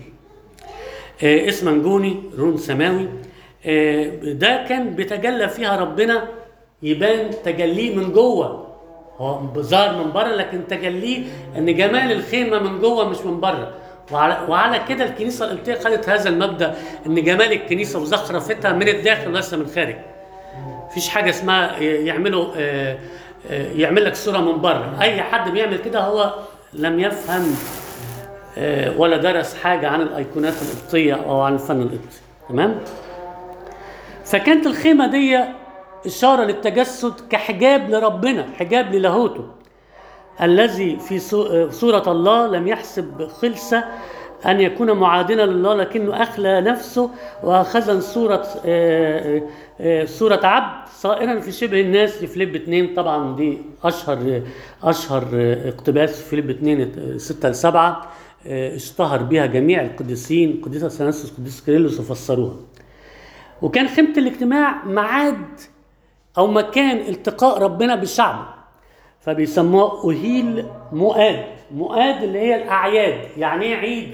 آه، اسمنجوني رون سماوي آه، ده كان بيتجلى فيها ربنا يبان تجليه من جوه هو ظاهر من بره لكن تجليه ان جمال الخيمه من جوه مش من بره وعلى, وعلى كده الكنيسه القبطيه خدت هذا المبدا ان جمال الكنيسه وزخرفتها من الداخل وليس من الخارج مفيش حاجه اسمها يعملوا آه، آه، يعمل لك صوره من بره اي حد بيعمل كده هو لم يفهم آه، ولا درس حاجه عن الايقونات القبطيه او عن الفن القبطي تمام فكانت الخيمه دي اشاره للتجسد كحجاب لربنا حجاب للاهوته الذي في صو- صورة الله لم يحسب خلسة أن يكون معادلا لله لكنه أخلى نفسه وأخذ صورة آه، آه، صورة عبد صائرا في شبه الناس في فيليب 2 طبعا دي أشهر أشهر اقتباس في فيليب 2 6 ل 7 اشتهر بها جميع القديسين قديس اثناسيوس قديس كيرلس وفسروها وكان خيمة الاجتماع معاد أو مكان التقاء ربنا بشعبه فبيسموها أهيل مؤاد مؤاد اللي هي الأعياد يعني إيه عيد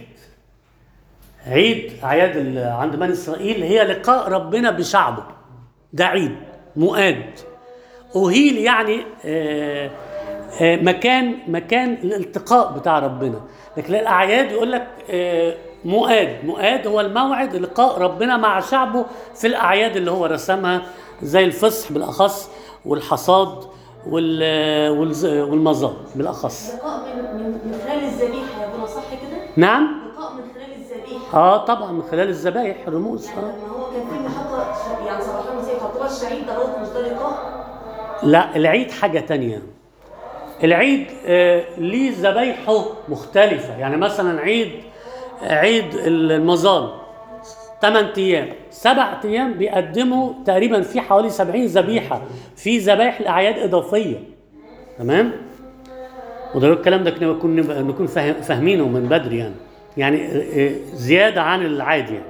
عيد أعياد ال- عند بني إسرائيل هي لقاء ربنا بشعبه ده عيد مؤاد أهيل يعني آه آه مكان مكان الالتقاء بتاع ربنا لكن الأعياد يقول لك آه مؤاد مؤاد هو الموعد لقاء ربنا مع شعبه في الأعياد اللي هو رسمها زي الفصح بالأخص والحصاد وال- والز- والمظال بالأخص لقاء من من من خلال الذبيحه يا ابونا صح كده؟ نعم لقاء من خلال الذبيحه اه طبعا من خلال الذبائح الرموز يعني اه لما هو كان في محطه ش- يعني صباح المسيح يحطوها الشعير ده برضه مش ده لقاء؟ لا العيد حاجة تانية العيد آه ليه ذبايحه مختلفة يعني مثلا عيد عيد المظال 8 ايام سبع ايام بيقدموا تقريبا في حوالي 70 ذبيحة في ذبايح الاعياد اضافية تمام وده الكلام ده كنا نكون نكون فاهم- فاهمينه من بدري يعني يعني آه، آه، زيادة عن العادي يعني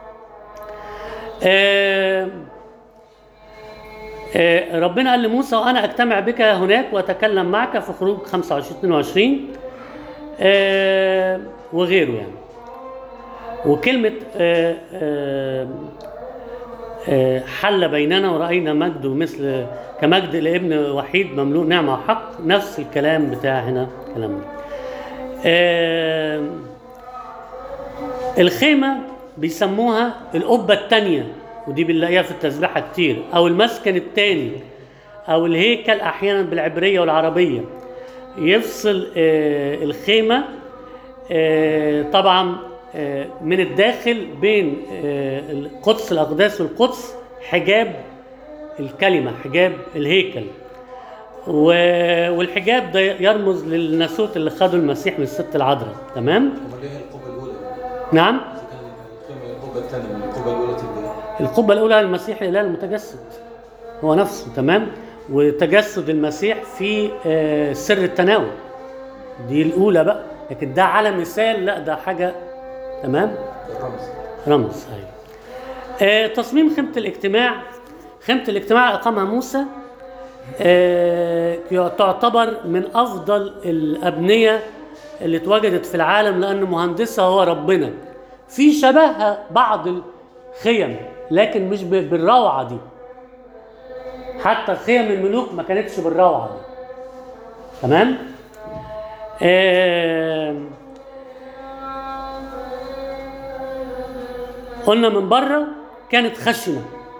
آه آه، ربنا قال لموسى وانا اجتمع بك هناك واتكلم معك في خروج 25 22 آه، وغيره يعني وكلمة آه، آه، آه، حل بيننا ورأينا مجد مثل كمجد لابن وحيد مملوء نعمة وحق نفس الكلام بتاع هنا كلام ده. آه، الخيمة بيسموها القبة التانية ودي بنلاقيها في التسبيحة كتير أو المسكن التاني أو الهيكل أحيانا بالعبرية والعربية يفصل آه، الخيمة آه، طبعا آه، من الداخل بين آه، القدس الأقداس والقدس حجاب الكلمة حجاب الهيكل و- والحجاب ده يرمز للناسوت اللي خده المسيح من الست العذراء تمام امال ايه القبه الاولى؟ نعم اذا كان الخيمه القبه الثانيه من القبه الاولى تبدا ايه؟ القبة الأولى المسيح الإله المتجسد هو نفسه تمام وتجسد المسيح في آه، سر التناول دي الأولى بقى لكن ده على مثال لا ده حاجة تمام الرمز رمز أيوة آه، تصميم خيمة الاجتماع خيمة الاجتماع أقامها موسى آه، تعتبر من أفضل الأبنية اللي اتوجدت في العالم لأن مهندسها هو ربنا في شبهها بعض الخيم لكن مش ب- بالروعة دي حتى خيم الملوك ما كانتش بالروعة دي تمام آه قلنا من بره كانت خشنه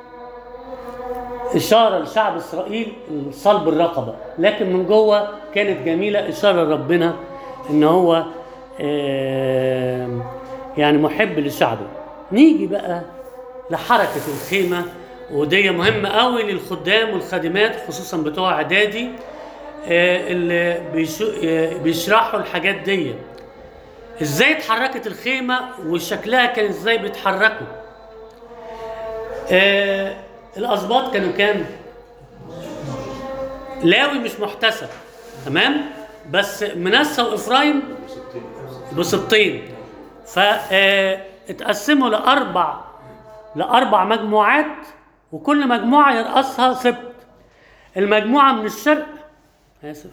إشارة لشعب إسرائيل صلب الرقبة لكن من جوه كانت جميلة إشارة لربنا إن هو آه، يعني محب لشعبه نيجي بقى لحركة الخيمة ودي مهمة قوي للخدام والخادمات خصوصا بتوع إعدادي آه، اللي بيشو- آه، بيشرحوا الحاجات دي ازاي اتحركت الخيمة وشكلها كان ازاي بيتحركوا آه الاسباط كانوا كام لاوي مش محتسب تمام بس منسى وافرايم بسبطين فاتقسموا لاربع لاربع مجموعات وكل مجموعة يرأسها سبط المجموعة من الشرق آسف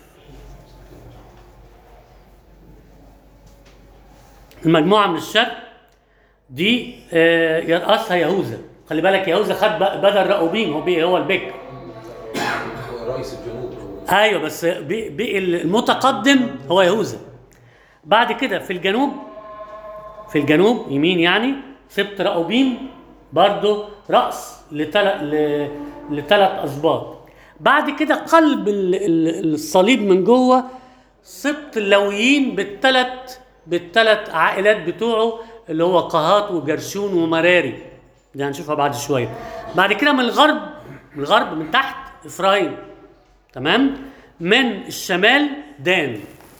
المجموعة من الشرق دي آه، يرأسها يهوذا خلي بالك يهوذا خد ب- بدل رأوبين هو بي- هو البكر هو رئيس الجنود هو ايوه بس بي بي المتقدم هو يهوذا بعد كده في الجنوب في الجنوب يمين يعني سبط رأوبين برضو رأس لتل... ل... لثلاث أسباط بعد كده قلب ال- ال- الصليب من جوه سبط اللويين بالثلاث بالثلاث عائلات بتوعه اللي هو قهات وجرشون ومراري دي هنشوفها بعد شويه بعد كده من الغرب من الغرب من تحت افرايم تمام من الشمال دان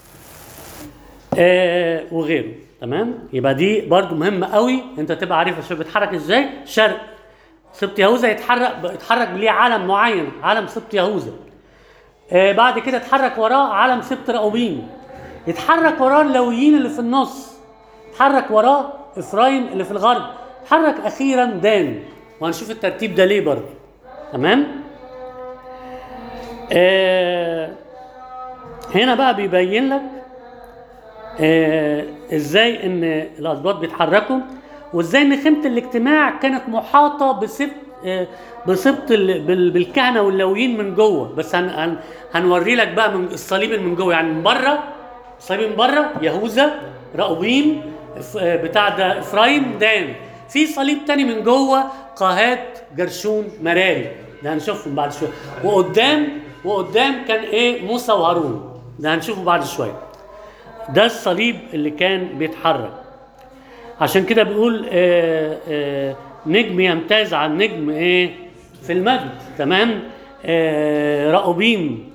آه وغيره تمام يبقى دي برضو مهمه قوي انت تبقى عارف الشباب بيتحرك ازاي شرق سبط يهوذا يتحرك يتحرك ليه علم معين علم سبط يهوذا آه بعد كده اتحرك وراه علم سبط رأوبين يتحرك وراه اللويين اللي في النص يتحرك وراه افرايم اللي في الغرب يتحرك اخيرا دان وهنشوف الترتيب ده ليه برضه تمام آه هنا بقى بيبين لك آه ازاي ان الاسباط بيتحركوا وازاي ان خيمه الاجتماع كانت محاطه بسبط آه بسبط ال- بال- بالكهنه واللويين من جوه بس هن هن هنوري لك بقى من الصليب من جوه يعني من بره الصليب من بره يهوذا راؤوبين إف- آه، بتاع ده افرايم دان في صليب تاني من جوه قاهات جرشون مراري ده هنشوفهم بعد شويه وقدام وقدام كان ايه موسى وهارون ده هنشوفه بعد شويه ده الصليب اللي كان بيتحرك عشان كده بيقول آه آه نجم يمتاز عن نجم ايه في المجد تمام آه رأوبيم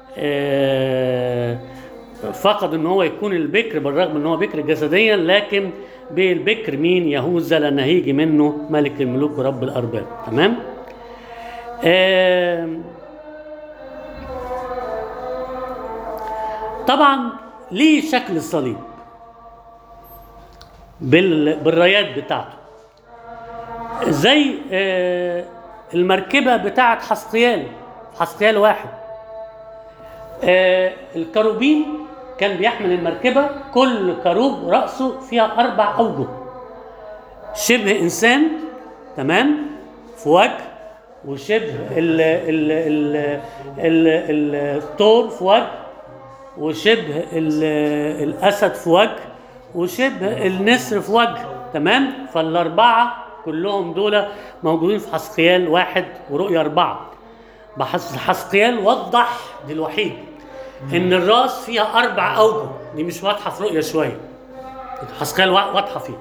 آه فقد ان هو يكون البكر بالرغم ان هو بكر جسديا لكن بالبكر مين يهوذا لان هيجي منه ملك الملوك ورب الارباب تمام آه طبعا ليه شكل الصليب بال... بالرايات بتاعته زي آه، المركبه بتاعه حسقيال حسقيال واحد آه، الكروبين كان بيحمل المركبه كل كروب راسه فيها اربع اوجه شبه انسان تمام في وجه وشبه ال ال ال ال ال الثور في وجه وشبه ال- الاسد في وجه وشبه النسر في وجه تمام فالاربعه كلهم دول موجودين في حسقيال واحد ورؤيا اربعه بحس حسقيال وضح دي الوحيد ان الراس فيها اربع اوجه دي مش واضحه في رؤيا شويه حسقيال وا- واضحه فيه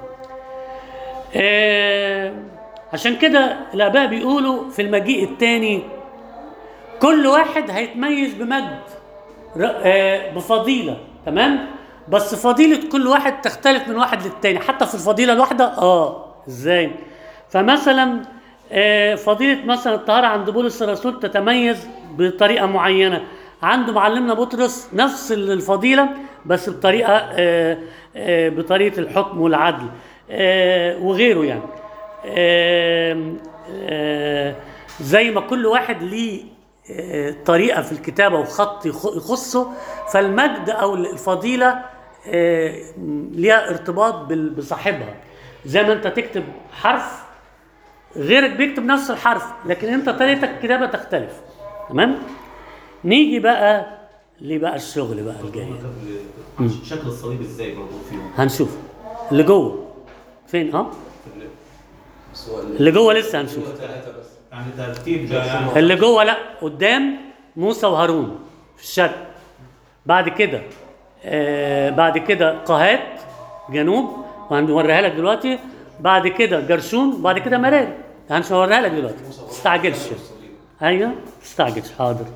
آه عشان كده الاباء بيقولوا في المجيء الثاني كل واحد هيتميز بمجد ر- آه، بفضيله تمام بس فضيله كل واحد تختلف من واحد للتاني حتى في الفضيله الواحده اه ازاي فمثلا آه، فضيله مثلا الطهاره عند بولس الرسول تتميز بطريقه معينه عنده معلمنا بطرس نفس الفضيله بس بطريقه آه، آه، بطريقه الحكم والعدل آه، وغيره يعني آم، آه، زي ما كل واحد ليه آه، طريقه في الكتابه وخط يخ- يخصه فالمجد او الفضيله آه، ليها ارتباط بال- بصاحبها زي ما انت تكتب حرف غيرك بيكتب نفس الحرف لكن انت طريقتك الكتابه تختلف تمام نيجي بقى ليه بقى الشغل بقى الجاي طب شكل الصليب ازاي برضه فيهم هنشوف اللي جوه فين اه بس هو ال- اللي جوه لسه هنشوف ثلاثة بس يعني ترتيب يعني اللي جوه لا قدام موسى وهارون في الشرق بعد كده آه بعد كده قهات جنوب وهنوريها لك دلوقتي بعد كده جرشون بعد كده مراري هنوريها لك دلوقتي ما تستعجلش ايوه ما تستعجلش حاضر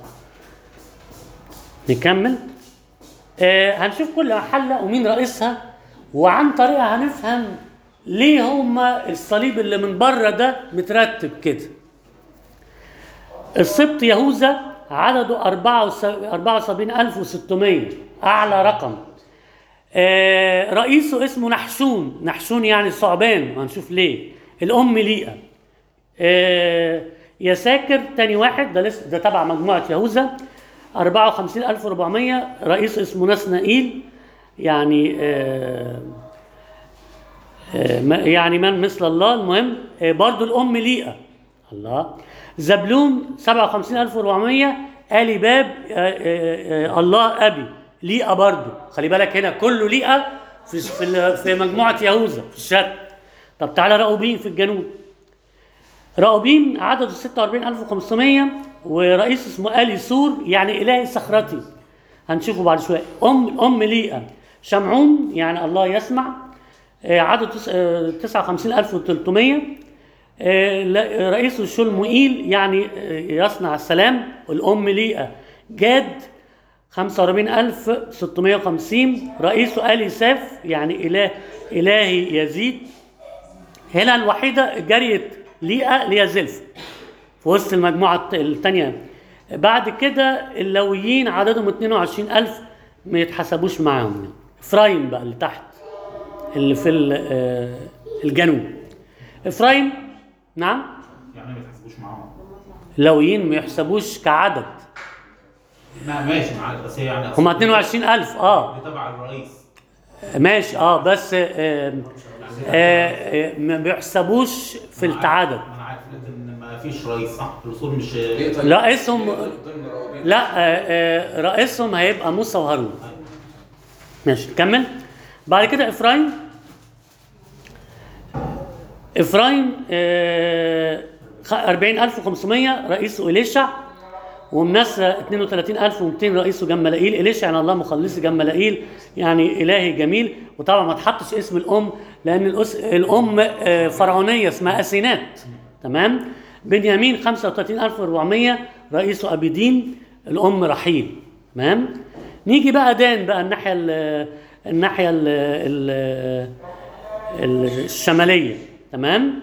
نكمل آه هنشوف كل محله ومين رئيسها وعن طريقها هنفهم ليه هما الصليب اللي من بره ده مترتب كده السبط يهوذا عدده 74600 أعلى رقم آه، رئيسه اسمه نحشون نحشون يعني ثعبان وهنشوف ليه الأم ليئة آه، يساكر تاني واحد ده لسه ده تبع مجموعة يهوذا 54400 رئيس اسمه نسنائيل يعني آه آه ما- يعني من مثل الله المهم آه برضو الأم ليئة الله زبلون 57400 آلي باب آه آه آه الله أبي ليئة برضو خلي بالك هنا كله ليئة في في ال- في مجموعة يهوذا في الشرق طب تعالى رأوبين في الجنوب رأوبين عدده 46500 ورئيس اسمه آلي سور يعني إلهي صخرتي هنشوفه بعد شوية أم الأم ليئة شمعون يعني الله يسمع آه، عدد تس- آه، 59300 آه، لا- رئيسه شلموئيل يعني آه، يصنع السلام الأم ليئة جاد 45650 رئيسه آلي ساف يعني إله إلهي يزيد هنا الوحيدة جريت ليئة اللي هي زلف في وسط المجموعة الثانية بعد كده اللويين عددهم 22000 ما يتحسبوش معاهم يعني. إفرايم بقى اللي تحت اللي في ال- آه، الجنوب إفرايم نعم يعني ما تحسبوش معاهم اللويين ما يحسبوش كعدد ما ماشي معاك بس هي يعني هم 22000 اه اللي تبع الرئيس ماشي اه بس آه آه آه ما بيحسبوش في التعادل ما انا عارف لكن ما فيش رئيس صح الرسول مش ليه طيب؟ لا، اسم- ليه ضمن رأوبين؟ لا آه آه رئيسهم هيبقى موسى وهارون ماشي نكمل بعد كده افرايم افرايم آه خ- 40500 رئيسه اليشع ومنسى 32200 رئيسه جمالائيل اليشع يعني الله مخلصي جمالائيل يعني الهي جميل وطبعا ما تحطش اسم الام لان الأس... الام آه، فرعونيه اسمها اسينات تمام بنيامين 35400 رئيسه ابيدين الام رحيل تمام نيجي بقى دان بقى الناحيه ال... الناحيه ال... ال... الشماليه تمام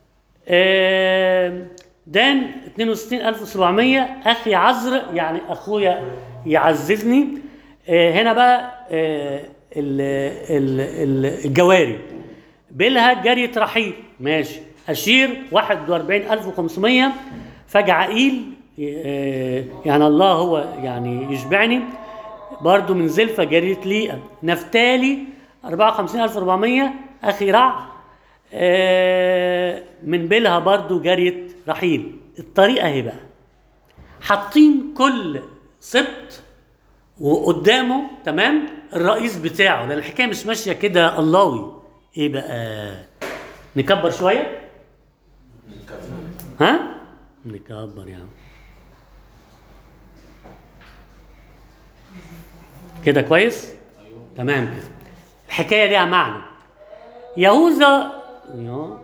آه، دان 62700 اخي عزر يعني اخويا يعززني آه، هنا بقى آه، ال- ال- ال- الجواري بلها جرية رحيل ماشي أشير 41500 فجعائيل آه، يعني الله هو يعني يشبعني برضو من زلفة جرية ليئة نفتالي 54400 أخي رع آه، من بلها برضو جرية رحيل الطريقة اهي بقى حاطين كل سبط وقدامه تمام الرئيس بتاعه لان الحكايه مش ماشيه كده اللهوي ايه بقى نكبر شويه ها نكبر يا عم كده كويس تمام كده الحكايه ليها معنى يهوذا يا.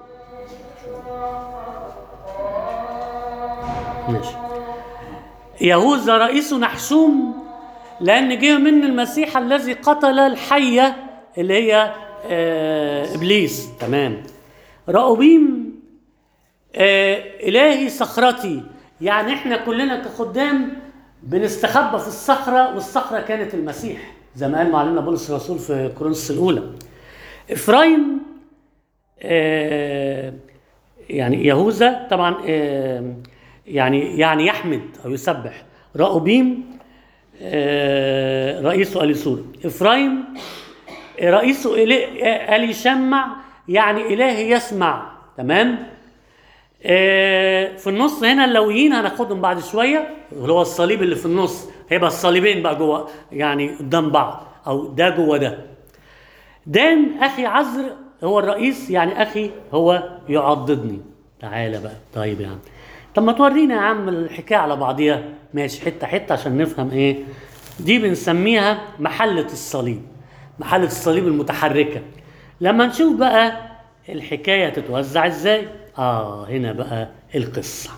ماشي يهوذا رئيس نحشوم لان جه من المسيح الذي قتل الحيه اللي هي آه ابليس تمام رأوبيم آه الهي صخرتي يعني احنا كلنا كخدام بنستخبى في الصخره والصخره كانت المسيح زي ما قال معلمنا بولس الرسول في كورنثوس الاولى افرايم آه يعني يهوذا طبعا آه يعني يعني يحمد او يسبح رأوبيم آه رئيسه اليسور افرايم رئيسه إلي- الي شمع يعني الهي يسمع تمام آه في النص هنا اللويين هناخدهم بعد شويه اللي هو الصليب اللي في النص هيبقى الصليبين بقى جوه يعني قدام بعض او ده جوه ده دان اخي عزر هو الرئيس يعني اخي هو يعضدني تعالى بقى طيب يا عم طب ما تورينا يا عم الحكايه على بعضيها ماشي حته حته عشان نفهم ايه دي بنسميها محله الصليب محله الصليب المتحركه لما نشوف بقى الحكايه تتوزع ازاي اه هنا بقى القصه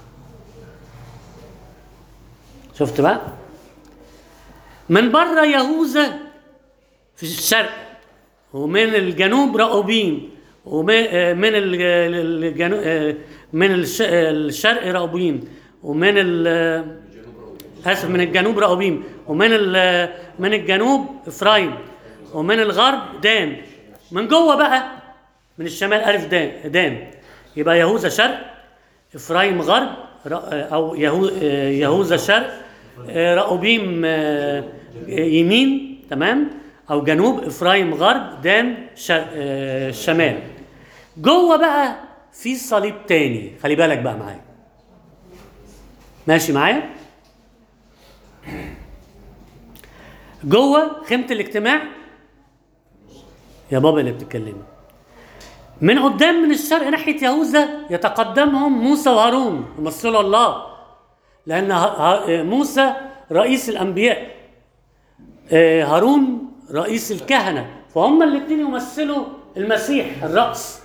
شفت بقى من بره يهوذا في الشرق ومن الجنوب رأوبين ومن آه، من الجنوب من الش- آه، الشرق رأوبين ومن ال- آه، اسف من الجنوب رأوبين ومن ال- من الجنوب افرايم ومن الغرب دان من جوه بقى من الشمال الف دان دان يبقى يهوذا شرق افرايم غرب ر- او يهو آه، يهوذا شرق آه، رأوبيم آه، يمين تمام او جنوب افرايم غرب دان شر- آه، شمال جوه بقى في صليب تاني خلي بالك بقى معايا ماشي معايا جوه خيمه الاجتماع يا بابا اللي بتتكلمي من قدام من الشرق ناحيه يهوذا يتقدمهم موسى وهارون يمثلوا الله لان ه- ه- موسى رئيس الانبياء آه، هارون رئيس الكهنه فهم الاثنين يمثلوا المسيح الراس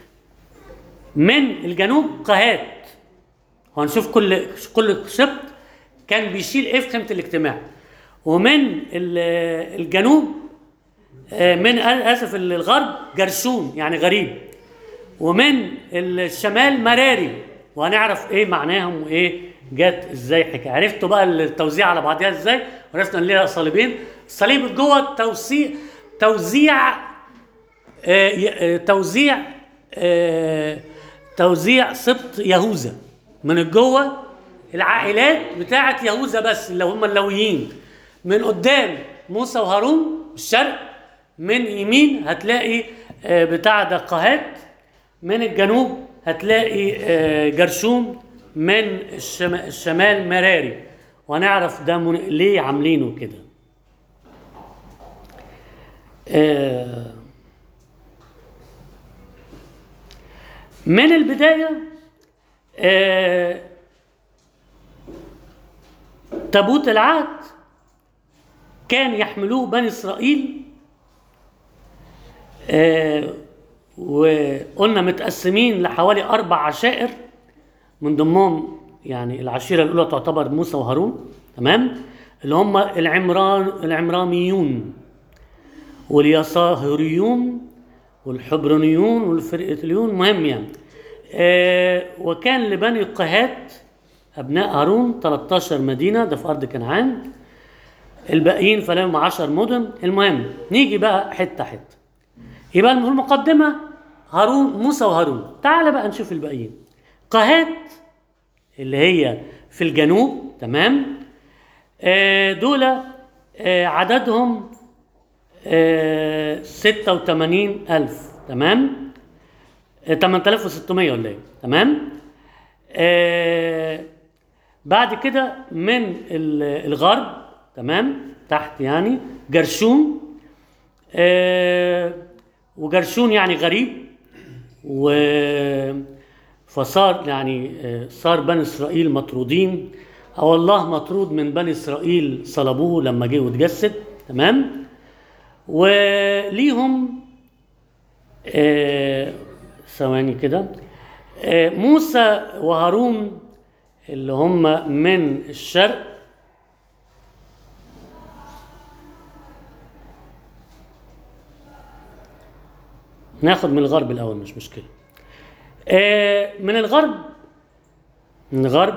من الجنوب قهات وهنشوف كل كل شبط كان بيشيل ايه في خيمه الاجتماع ومن ال- الجنوب آه، من اسف الغرب جرشون يعني غريب ومن الشمال مراري وهنعرف ايه معناهم وايه جت ازاي حكايه عرفتوا بقى التوزيع على بعضها ازاي عرفنا ان ليها صليبين الصليب جوه توزيع توزيع آه، ي- آه، توزيع آه، توزيع سبط يهوذا من جوه العائلات بتاعه يهوذا بس اللي هم اللويين من قدام موسى وهارون الشرق من يمين هتلاقي آه، بتاع ده قهات من الجنوب هتلاقي آه، جرشوم من الشم- الشمال مراري وهنعرف ده من... ليه عاملينه كده آه، من البداية آه، تابوت العهد كان يحملوه بني إسرائيل آه، وقلنا متقسمين لحوالي أربع عشائر من ضمنهم يعني العشيرة الأولى تعتبر موسى وهارون تمام اللي هم العمران العمرانيون واليساهريون والحبرانيون والفرقتليون مهم يعني آه وكان لبني قهات أبناء هارون 13 مدينة ده في أرض كنعان الباقيين فلهم 10 مدن المهم نيجي بقى حتة حتة يبقى المقدمة هارون موسى وهارون تعال بقى نشوف الباقيين قهات اللي هي في الجنوب تمام آه دول آه عددهم آه 86 ألف تمام آه 8600 ولا ايه تمام آه بعد كده من ال- الغرب تمام تحت يعني جرشون آه وجرشون يعني غريب و فصار يعني آه، صار بني اسرائيل مطرودين او الله مطرود من بني اسرائيل صلبوه لما جه واتجسد تمام وليهم آه، ثواني كده آه، موسى وهارون اللي هم من الشرق ناخد من الغرب الاول مش مشكله آه، من الغرب من الغرب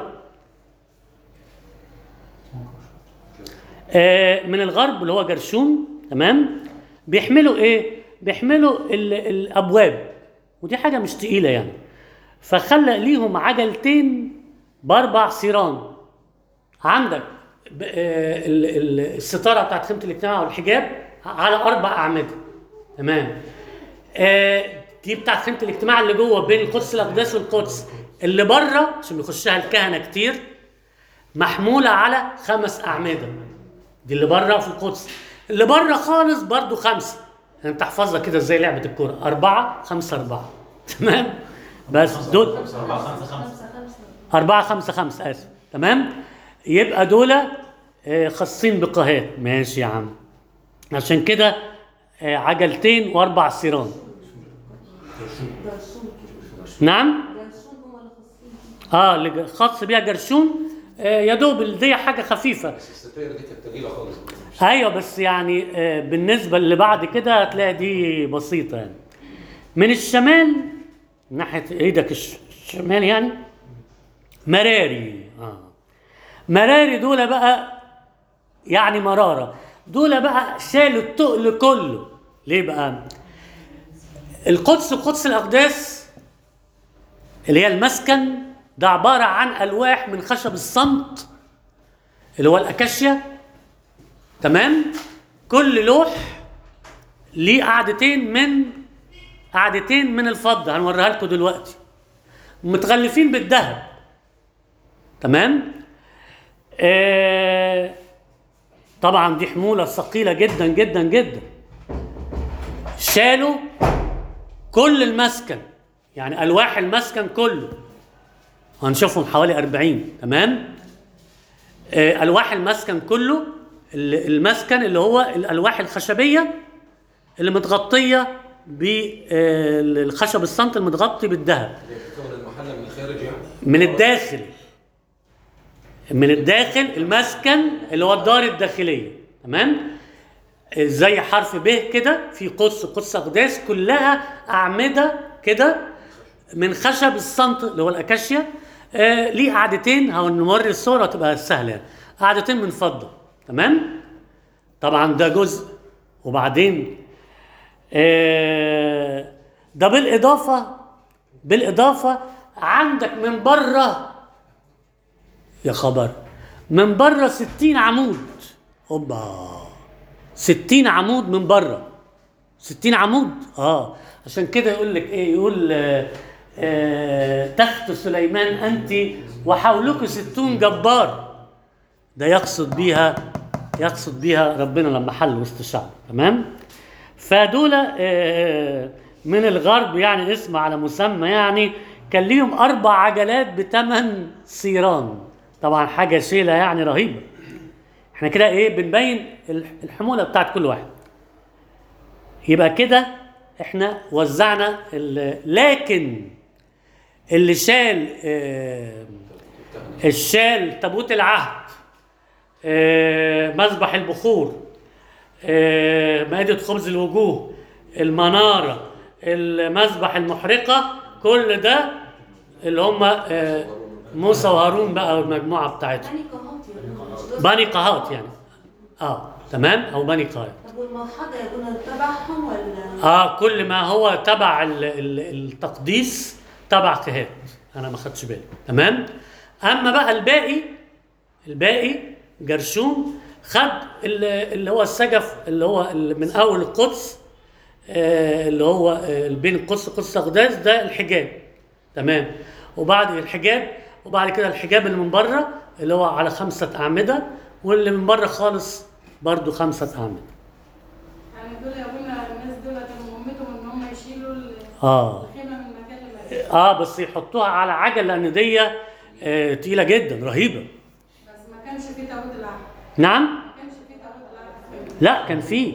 آه، من الغرب اللي هو جرشون تمام بيحملوا ايه بيحملوا ال- الابواب ودي حاجه مش تقيله يعني فخلق ليهم عجلتين باربع سيران عندك ب- آه، ال- ال- الستاره بتاعت خيمه الاجتماع والحجاب على اربع اعمده تمام آه، دي بتاعت خيمه الاجتماع اللي جوه بين القدس الاقداس والقدس اللي بره عشان بيخشها الكهنه كتير محموله على خمس اعمده دي اللي بره في القدس اللي بره خالص برضو خمسه انت احفظها كده زي لعبه الكوره اربعه خمسه اربعه تمام بس دول أربعة خمسة خمسة خمسة خمسة أربعة خمسة خمسة آسف تمام يبقى دول آه، خاصين بقهات ماشي يا عم عشان كده آه، عجلتين وأربع سيران جرشون نعم جرشون هم اللي خاصين اه اللي ج- خاص بيها جرشون آه، يا دوب دي حاجة خفيفة بس الستاير دي كانت تقيله خالص ايوه بس يعني آه، بالنسبه اللي بعد كده هتلاقي دي بسيطه يعني من الشمال ناحيه ايدك الش- الشمال يعني مراري اه مراري دول بقى يعني مراره دول بقى شالوا التقل كله ليه بقى القدس قدس الاقداس اللي هي المسكن ده عباره عن الواح من خشب الصمت اللي هو الاكاشيا تمام كل لوح ليه قعدتين من قعدتين من الفضه هنوريها لكم دلوقتي متغلفين بالذهب تمام آه طبعا دي حموله ثقيله جدا جدا جدا شالوا كل المسكن يعني الواح المسكن كله هنشوفهم حوالي 40 تمام آه، الواح المسكن كله ال- المسكن اللي هو الالواح الخشبيه اللي متغطيه بالخشب الصمت المتغطي بالذهب كون المحل من الخارج يعني من الداخل من الداخل المسكن اللي هو الدار الداخليه تمام زي حرف ب كده في قدس قدس اقداس كلها اعمده كده من خشب الصمت اللي هو الاكاشيا آه ليه قعدتين هنوري الصوره تبقى سهله يعني. قعدتين من فضه تمام طبعا ده جزء وبعدين آه ده بالاضافه بالاضافه عندك من بره يا خبر من بره 60 عمود اوبا 60 عمود من بره 60 عمود اه عشان كده يقول لك ايه يقول آه آه تخت سليمان انت وحولك ستون جبار ده يقصد بيها يقصد بيها ربنا لما حل وسط الشعب تمام فدول آه، من الغرب يعني اسم على مسمى يعني كان ليهم اربع عجلات بثمن صيران طبعا حاجه شيله يعني رهيبه احنا كده ايه بنبين الح- الحموله بتاعت كل واحد يبقى كده احنا وزعنا ال- لكن اللي شال آه، الشال تابوت العهد آه، مذبح البخور آه، مائدة خبز الوجوه المنارة المذبح المحرقة كل ده اللي هم آه، موسى وهارون بقى والمجموعة بتاعتهم بني قهات يعني مش جزء. بني قهات يعني اه تمام او بني قهات طب والمرحضة يكون تبعهم ولا اه كل ما هو تبع ال- ال- التقديس تبع كهات انا ما خدتش بالي تمام اما بقى الباقي الباقي جرشوم خد ال- اللي هو السجف اللي هو ال- من اول القدس آه، اللي هو آه، بين القدس وقدس اقداس ده الحجاب تمام وبعد الحجاب وبعد كده الحجاب اللي من بره اللي هو على خمسه اعمده واللي من بره خالص برضو خمسه اعمده يعني دول يا ابونا الناس دول كانوا مهمتهم ان هم يشيلوا اه الخيمه من مكان لمكان اه بس يحطوها على عجل لان دي آه تقيله جدا رهيبه بس ما كانش فيه تابوت العهد نعم ما كانش فيه تابوت العهد في الخيمة. لا كان في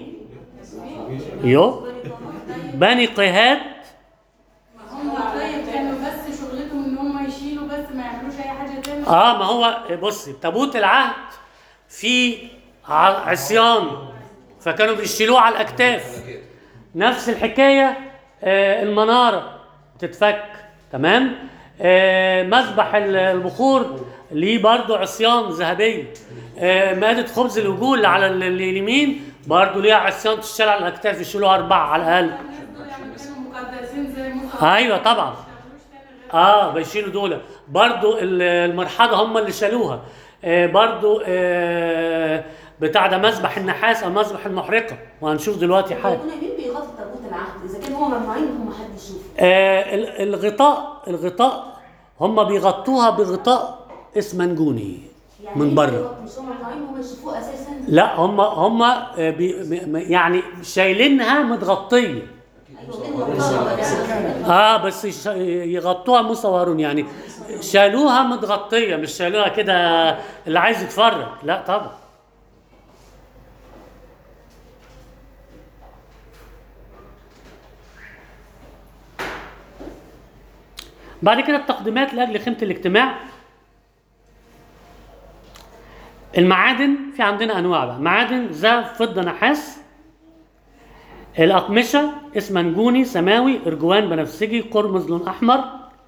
يو بني قهات ما هم طيب كانوا بس شغلتهم ان هم يشيلوا بس ما يعملوش اي حاجه تاني اه ما هو بصي تابوت العهد في ع- عصيان فكانوا بيشيلوه على الاكتاف نفس الحكايه آه المناره تتفك تمام آه مذبح ال- البخور ليه برضو عصيان ذهبيه آه مائدة خبز الوجوه اللي على ال- اليمين برضو ليها عصيان تشتغل على الاكتاف يشيلوها اربعه على الاقل الناس دول يعني كانوا مقدسين زي موسى ايوه طبعا ما يشتغلوش تاني غير اه بيشيلوا دول برضو ال- المرحاضه هم اللي شالوها آه برضو آه بتاع ده مذبح النحاس او مذبح المحرقه وهنشوف دلوقتي حاجه يكون مين بيغطي تابوت العهد اذا كان هو ممنوعين ان هم حد يشوفه آه ال- الغطاء الغطاء هم بيغطوها بغطاء اسمنجوني يعني من إيه بره بيغطي؟ مش هم ممنوعين ان هم يشوفوه اساسا لا هم هم آه بي م- يعني شايلينها متغطيه ايوه كده مقطوعة. اه بس يش- يغطوها موسى وهارون يعني شالوها متغطيه مش شالوها كده اللي عايز يتفرج لا طبعا بعد كده التقديمات لاجل خيمه الاجتماع المعادن في عندنا انواع بقى معادن ذهب فضه نحاس الأقمشة اسمنجوني سماوي أرجوان بنفسجي قرمز لون أحمر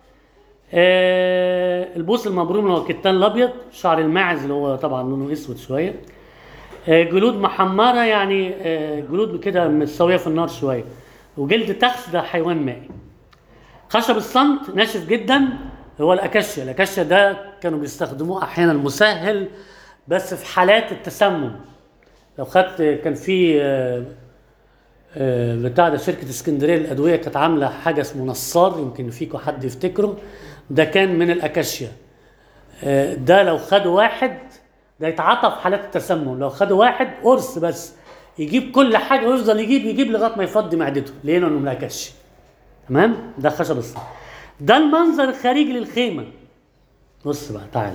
آه البوس المبروم اللي هو الكتان الأبيض شعر الماعز اللي هو طبعا لونه أسود شوية آه جلود محمرة يعني آه جلود كده متساوية في النار شوية وجلد تخس ده حيوان مائي خشب الصمت ناشف جدا هو الاكاشيا الاكاشيا ده كانوا بيستخدموه احيانا مسهل بس في حالات التسمم لو خدت كان في آه، آه، بتاع ده شركه اسكندريه للادويه كانت عامله حاجه اسمه نصار يمكن فيكم حد يفتكره ده كان من الاكاشيا آه، ده لو خدوا واحد ده يتعاطى في حالات التسمم لو خدوا واحد قرص بس يجيب كل حاجه ويفضل يجيب يجيب لغايه ما يفضي معدته ليه لانه من الاكاشيا تمام ده خشب الصلب ده المنظر الخارجي للخيمه بص بقى تعالى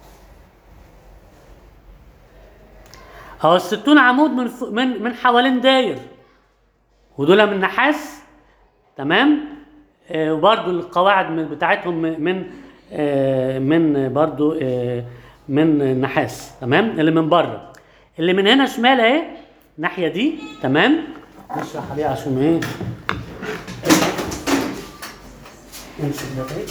اهو الستون عمود من ف... من من حوالين داير ودول من نحاس تمام آه وبرضو القواعد من بتاعتهم من من آه من برضو آه من نحاس تمام اللي من بره اللي من هنا شمال اهي الناحيه دي تمام نشرح عليها عشان ايه امسك ده كده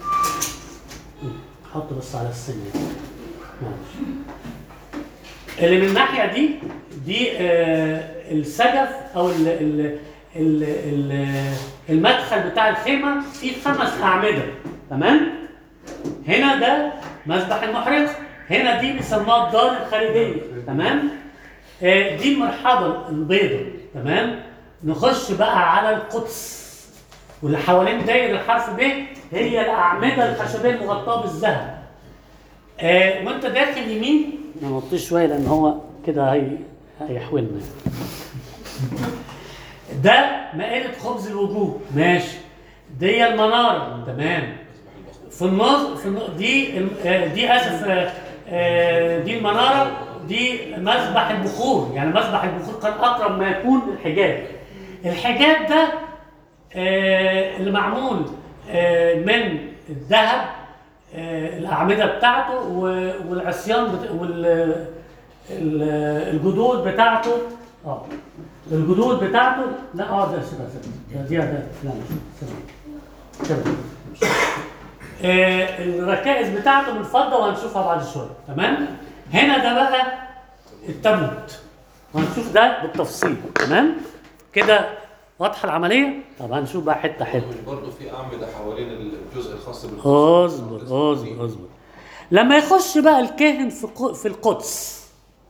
حطه بس على السن ماشي اللي من الناحيه دي دي آه السقف او ال ال ال ال المدخل بتاع الخيمه فيه خمس اعمده تمام هنا ده مسبح المحرقه هنا دي بيسموها الدار الخارجيه تمام آه دي المرحله البيضاء تمام نخش بقى على القدس واللي حوالين داير الحرف ب هي الاعمده الخشبيه المغطاه بالذهب آه وانت داخل يمين نوطيه شويه لان هو كده هي هيحولنا ده مائده خبز الوجوه ماشي دي المناره تمام في النص في النص دي الم- آه، دي اسف آه، آه، دي المناره دي مسبح البخور يعني مسبح البخور كان اقرب ما يكون للحجاب الحجاب ده آه، اللي معمول آه، من الذهب آه، الاعمده بتاعته و- والعصيان بت... وال ال- الجدود بتاعته اه الجدود بتاعته لا اه ده سيبها سيبها ده دي ده لا سيبها سيبها آه، الركائز بتاعته من فضه وهنشوفها بعد شويه تمام هنا ده بقى التابوت وهنشوف ده بالتفصيل تمام كده واضحه العمليه طب هنشوف بقى حته حته مش برضه في أعمدة حوالين الجزء الخاص بالقدس اصبر اصبر اصبر لما يخش بقى الكاهن في قو- في القدس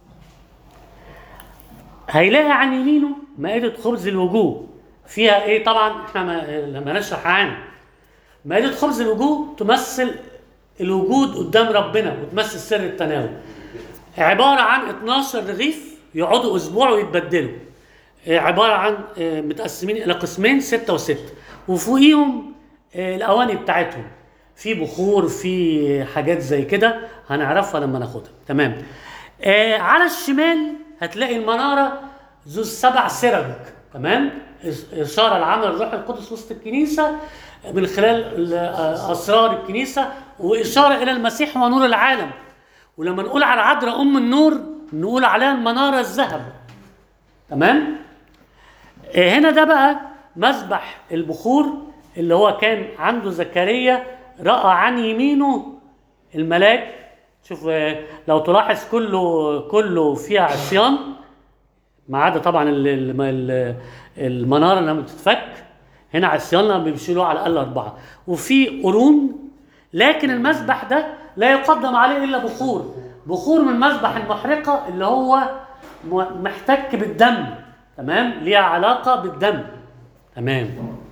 هيلاقي عن يمينه مائدة خبز الوجوه فيها ايه طبعا احنا ما لما نشرح عنها مائدة خبز الوجوه تمثل الوجود قدام ربنا وتمثل سر التناول عبارة عن 12 رغيف يقعدوا اسبوع ويتبدلوا آه، عبارة عن آه، متقسمين إلى قسمين ستة وستة وفوقيهم آه، الأواني بتاعتهم في بخور في حاجات زي كده هنعرفها لما ناخدها تمام آه على الشمال هتلاقي المنارة ذو السبع سرج تمام إش- إشارة لعمل الروح القدس وسط الكنيسة من خلال ال- آه، أسرار الكنيسة وإشارة إلى المسيح ونور العالم ولما نقول على عذراء أم النور نقول عليها المنارة الذهب تمام آه، هنا ده بقى مسبح البخور اللي هو كان عنده زكريا رأى عن يمينه الملاك شوف آه، لو تلاحظ كله كله فيها عصيان ما عدا طبعا ال- ال- ال- المناره لما تتفك هنا عصيان لما بيشيلوها على الاقل اربعه وفي قرون لكن المسبح ده لا يقدم عليه الا بخور بخور من مسبح المحرقه اللي هو م- محتك بالدم تمام ليها علاقه بالدم تمام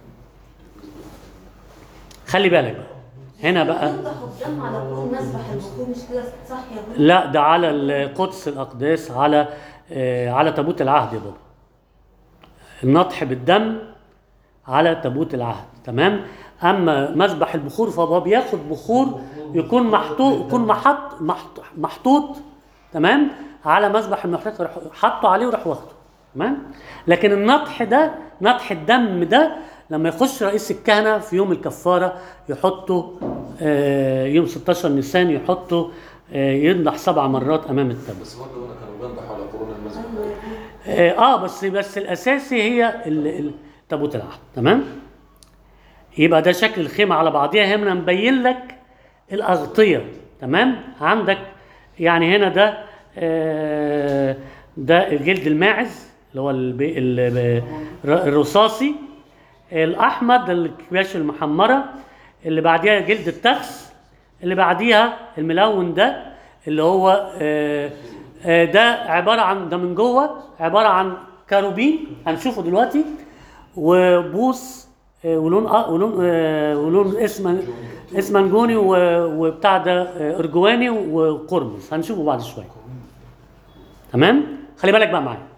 خلي بالك بقى هنا بقى ينضح الدم على كل مسبح البخور مش كده صح يا بابا؟ لا ده على القدس الاقداس على آه، على تابوت العهد يا بابا النطح بالدم على تابوت العهد تمام اما مذبح البخور فهو بياخد بخور يكون محطوط يكون محط محط- محطوط تمام على مذبح المحرقه يروح حطه عليه وراح واخده تمام لكن النطح ده نطح الدم ده لما يخش رئيس الكهنه في يوم الكفاره يحطه آه، يوم 16 نيسان يحطه آه، ينضح سبع مرات امام التابوت بس برضه هنا كانوا بينضحوا على قرون المسجد اه آه، بس بس الاساسي هي ال- ال- تابوت العهد تمام يبقى ده شكل الخيمه على بعضيها هنا مبين لك الاغطيه تمام عندك يعني هنا ده آه ده الجلد الماعز اللي هو الب- ال- الرصاصي الاحمر ده الكباش المحمره اللي بعديها جلد التخس اللي بعديها الملون ده اللي هو آه، آه، ده عباره عن ده من جوه عباره عن كاروبين هنشوفه دلوقتي وبوص آه، ولون آه، ولون آه، ولون اسم اسمنجوني و- وبتاع ده آه، ارجواني وقرمز هنشوفه بعد شويه تمام خلي بالك بقى معايا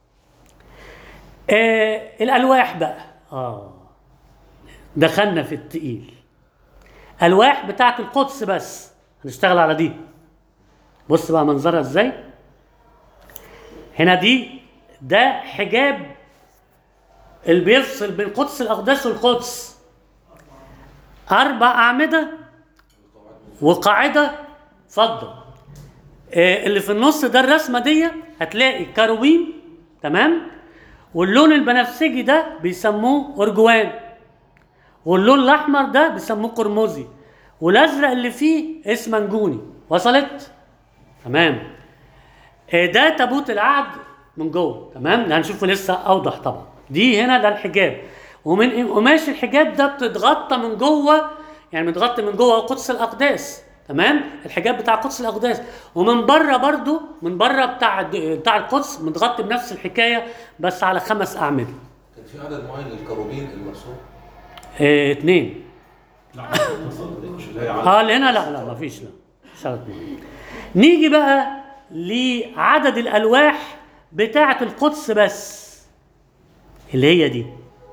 آه الالواح بقى اه دخلنا في التقيل الواح بتاعت القدس بس هنشتغل على دي بص بقى منظرها ازاي هنا دي ده حجاب اللي بيفصل بين قدس الاقداس والقدس اربع اعمده وقاعده فضه آه، اللي في النص ده الرسمه دي هتلاقي كروبيم تمام واللون البنفسجي ده بيسموه ارجوان واللون الاحمر ده بيسموه قرمزي والازرق اللي فيه اسمنجوني وصلت تمام آه، ده تابوت العهد من جوه تمام ده هنشوفه لسه اوضح طبعا دي هنا ده الحجاب ومن قماش الحجاب ده بتتغطى من جوه يعني متغطي من جوه قدس الاقداس تمام الحجاب بتاع قدس الاقداس ومن بره برضو من بره بتاع بتاع القدس متغطي بنفس الحكايه بس على خمس اعمده كان في عدد معين للكروبين المرسوم اه اتنين لا مش اللي هي على اه اللي هنا لا لا ما فيش لا شرط اتنين. نيجي بقى لعدد الالواح بتاعه القدس بس اللي هي دي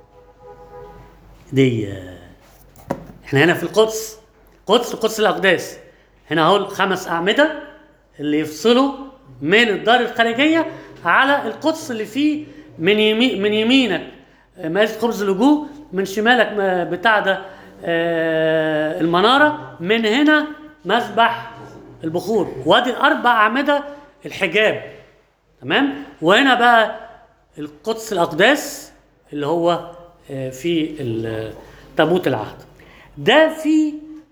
دي احنا هنا في القدس قدس قدس الاقداس هنا اهو خمس اعمده اللي يفصلوا من الدار الخارجيه على القدس اللي فيه من يمين من يمينك مائده خبز الوجوه من شمالك ما- بتاع ده آه، المناره من هنا مسبح البخور وادي الاربع اعمده الحجاب تمام وهنا بقى القدس الاقداس اللي هو آه، في ال- تابوت العهد ده فيه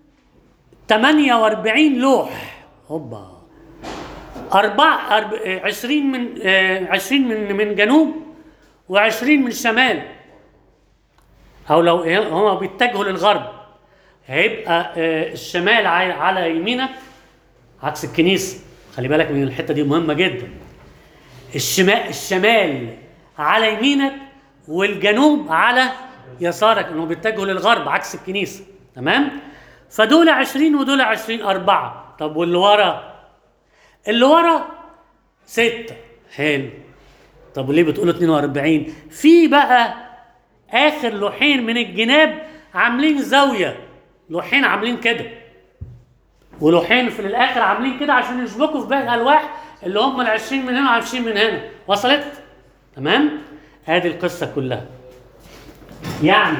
48 لوح هوبا أربع أرب... آه، 20 من آه، 20 من من جنوب و20 من شمال او لو هم بيتجهوا للغرب هيبقى آه، الشمال عاي- على يمينك عكس الكنيسه خلي بالك من الحته دي مهمه جدا الشمال الشمال على يمينك والجنوب على يسارك انهم بيتجهوا للغرب عكس الكنيسه تمام فدول 20 ودول 20 أربعة طب واللي ورا اللي ورا ستة حلو طب وليه بتقولوا 42 في بقى اخر لوحين من الجناب عاملين زاويه لوحين عاملين كده ولوحين في الاخر عاملين كده عشان يشبكوا في باقي الالواح اللي هم ال 20 من هنا و20 من هنا وصلت تمام ادي القصه كلها يعني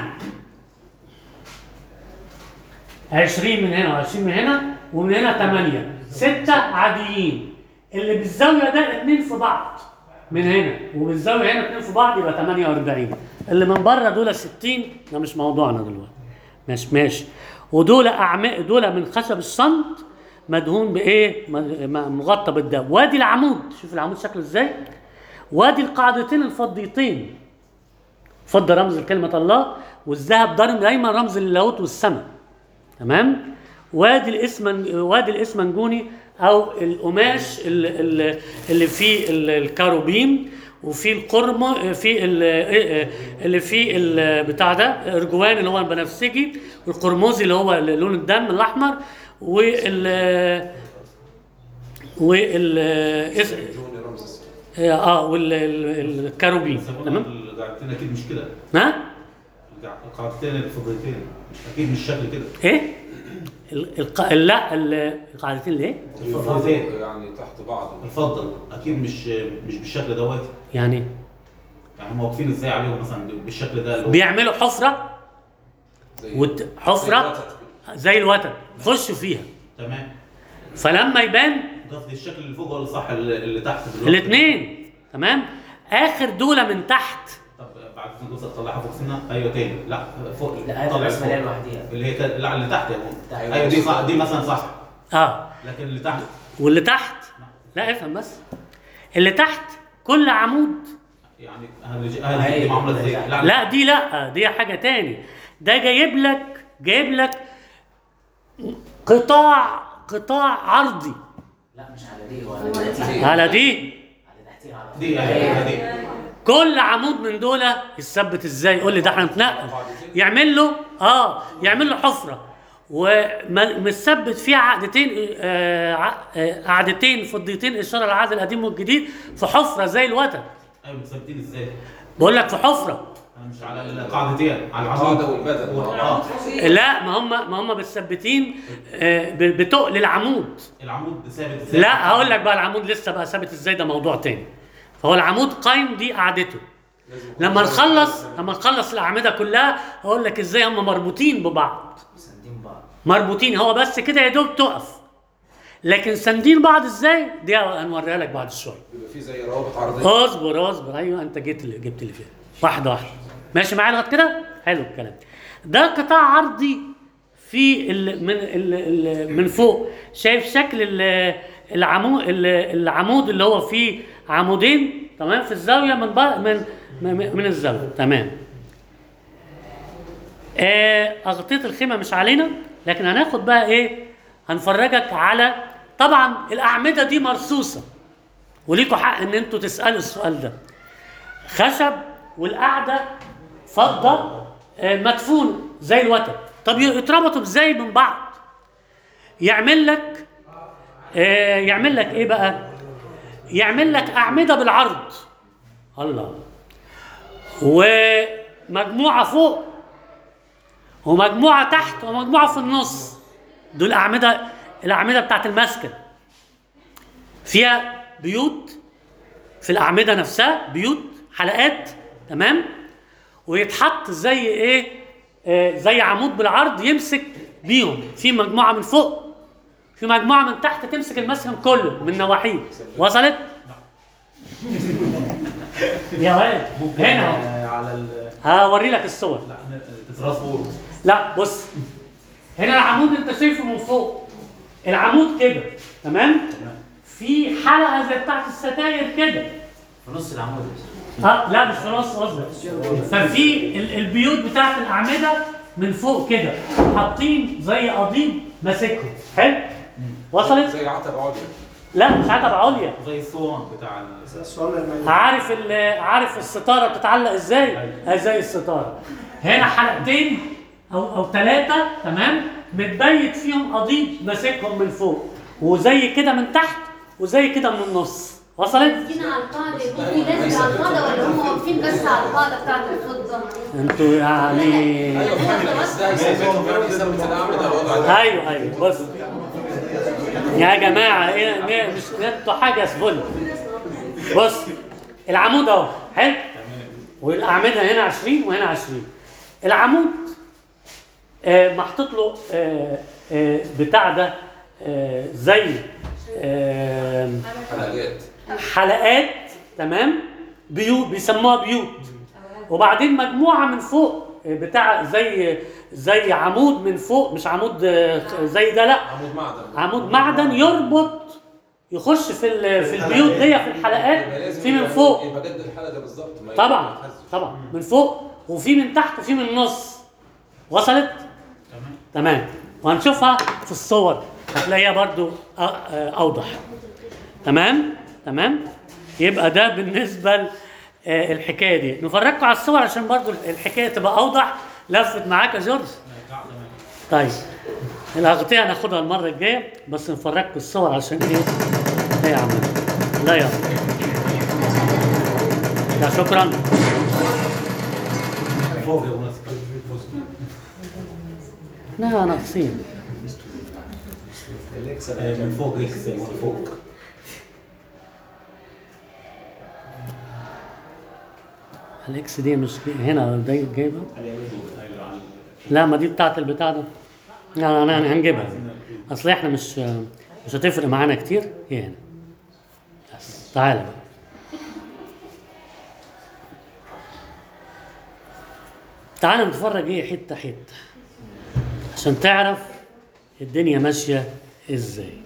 20 من هنا و20 من هنا ومن هنا 8 ستة عاديين اللي بالزاوية ده اتنين في بعض من هنا وبالزاوية هنا اتنين في بعض يبقى 48 اللي من بره دول 60 ده مش موضوعنا دلوقتي ماشي ماشي ودول أعماق دول من خشب الصمت مدهون بايه م- م- مغطى بالدم وادي العمود شوف العمود شكله ازاي وادي القاعدتين الفضيتين فضة رمز لكلمة الله والذهب ضرب دايما رمز للاهوت والسماء تمام وادي الاسمن وادي الاسمنجوني او القماش اللي, اللي- اللي فيه ال- الكاروبيم وفي القرم في ال- اللي فيه ال- بتاع ده ارجوان اللي هو البنفسجي والقرمزي اللي هو لون الدم الاحمر وال وال اس- جوني رمز السنة. اه والكاروبيم بس أقول تمام القاعدتين اكيد مش كده ها القاع- القاعدتين الفضيتين اكيد مش شكل كده ايه ال- الق... لا ال- القاعدتين ليه الفضيتين يعني تحت بعض الفضل اكيد مش مش بالشكل دوت يعني يعني هم واقفين ازاي عليهم مثلا بالشكل ده اللي هو بيعملوا حفره زي وت- حفرة؟ زي الوتد خشوا فيها تمام فلما يبان قصدي الشكل اللي فوق ولا صح اللي, اللي تحت دلوقتي الاثنين تمام اخر دولة من تحت طب بعد كده جزء تطلعها فوق سنه ايوه تاني لا فوق لا هي طلع الرسمه اللي هي فوق. لوحديها اللي هي كانت- لا اللي تحت يا تحت. ابو ايوه دي صح دي مثلا صح اه لكن اللي تحت واللي تحت لا افهم بس اللي تحت كل عمود يعني هذه هذه دي معامله ازاي لا لا دي لا دي حاجة تاني ده جايب لك جايب لك قطاع قطاع عرضي لا مش على دي ولا دي على دي على تحتيها على دي اهي دي كل عمود من دول يثبت ازاي قول لي ده احنا نتنقل يعمل له اه يعمل له حفره ومثبت فيها عقدتين آه ع- آه، قعدتين فضيتين اشاره للعهد القديم والجديد في حفره زي الوتد ايوه مثبتين ازاي؟ بقول لك في حفره أنا مش على القاعدتين على العمود القاعدة والبدن مع بعض. اه لا ما هم ما هم مثبتين آه ب- بتقل العمود العمود ثابت ازاي؟ لا هقول لك بقى العمود لسه بقى ثابت ازاي ده موضوع تاني فهو العمود قايم دي قعدته لما نخلص لما نخلص الاعمده كلها هقول لك ازاي هم مربوطين ببعض مساندين بعض مربوطين هو بس كده يا دوب تقف لكن ساندين بعض ازاي دي هنوريها لك بعد شويه بيبقى في زي روابط عرضية اصبر اصبر ايوه انت جيت اللي جبت اللي فيها واحده واحده ماشي معايا لغايه كده حلو الكلام ده قطاع عرضي في ال من ال ال من فوق شايف شكل ال- العمود العمود اللي هو فيه عمودين تمام في الزاويه من بر من من من الزاويه تمام آه، اغطيه الخيمه مش علينا لكن هناخد بقى ايه هنفرجك على طبعا الاعمده دي مرصوصه وليكوا حق ان انتوا تسالوا السؤال ده خشب والقعده فضه آه، مدفون زي الوتد طب يتربطوا ازاي من بعض يعمل لك آه، يعمل لك ايه بقى يعمل لك اعمده بالعرض الله ومجموعه فوق ومجموعه تحت ومجموعه في النص دول اعمده الاعمده بتاعت المسكن فيها بيوت في الاعمده نفسها بيوت حلقات تمام ويتحط زي ايه آه زي عمود بالعرض يمسك بيهم في مجموعه من فوق في مجموعه من تحت تمسك المسكن كله من نواحيه وصلت يا واد هنا أهو. آه، على ال هوري لك الصور لا تتراس فوق لا بص هنا العمود انت شايفه من فوق العمود كده تمام في حلقه زي بتاعت الستاير كده في نص العمود ها لا مش في نص قصدك ففي ال- البيوت بتاعت الاعمده من فوق كده حاطين زي قضيب ماسكهم حلو وصلت زي عتب عليا لا مش عتب عليا زي الصوان بتاع ال- عارف ال- عارف الستاره بتتعلق ازاي؟ آه زي الستاره. هنا حلقتين او او ثلاثه تمام؟ متبيت فيهم قضيب ماسكهم من فوق وزي كده من تحت وزي كده من النص. وصلت؟ واقفين على القاعدة يكون في ناس على القاعدة ولا هم واقفين بس على القاعدة بتاعت الفضة؟ انتوا يعني ايوه فاهم بس ده هيثبتهم يعني يثبت الاعمده الوضع ده ايوه ايوه بص يا جماعه ايه إيه مش انتوا حاجه سهل بص العمود اهو حلو والاعمده هنا 20 وهنا 20 العمود آه محطوط له آه آه بتاع ده آه زي آه حلقات حلقات تمام بيوت بيسموها بيوت وبعدين مجموعه من فوق بتاع زي زي عمود من فوق مش عمود آه، زي ده لا عمود معدن عمود معدن يربط يخش في ال- في البيوت دي في يبقى الحلقات لازم في من يبقى- فوق يبقى جد الحلقه بالظبط ما طبعا يتهزش. طبعا من فوق وفي من تحت وفي من النص وصلت تمام تمام وهنشوفها في الصور هتلاقيها برضو أ- آه، اوضح تمام تمام يبقى ده بالنسبه ل- آه، الحكايه دي نفرجكم على الصور عشان برضو الحكايه تبقى اوضح لفت معاك يا جورج طيب الاغطيه هناخدها المره الجايه بس نفرجكم الصور عشان ايه لا يا عم لا يا عم لا شكرا فوق يا مناسب لا ناقصين آه، من فوق اكس من فوق الاكس دي مش هنا دي جايبه ايوه على لا ما دي بتاعت البتاع ده لا انا أنا هنجيبها اصل احنا مش مش هتفرق معانا كتير هي هنا بس تعالى بقى تعالى نتفرج ايه حته حته عشان تعرف الدنيا ماشيه ازاي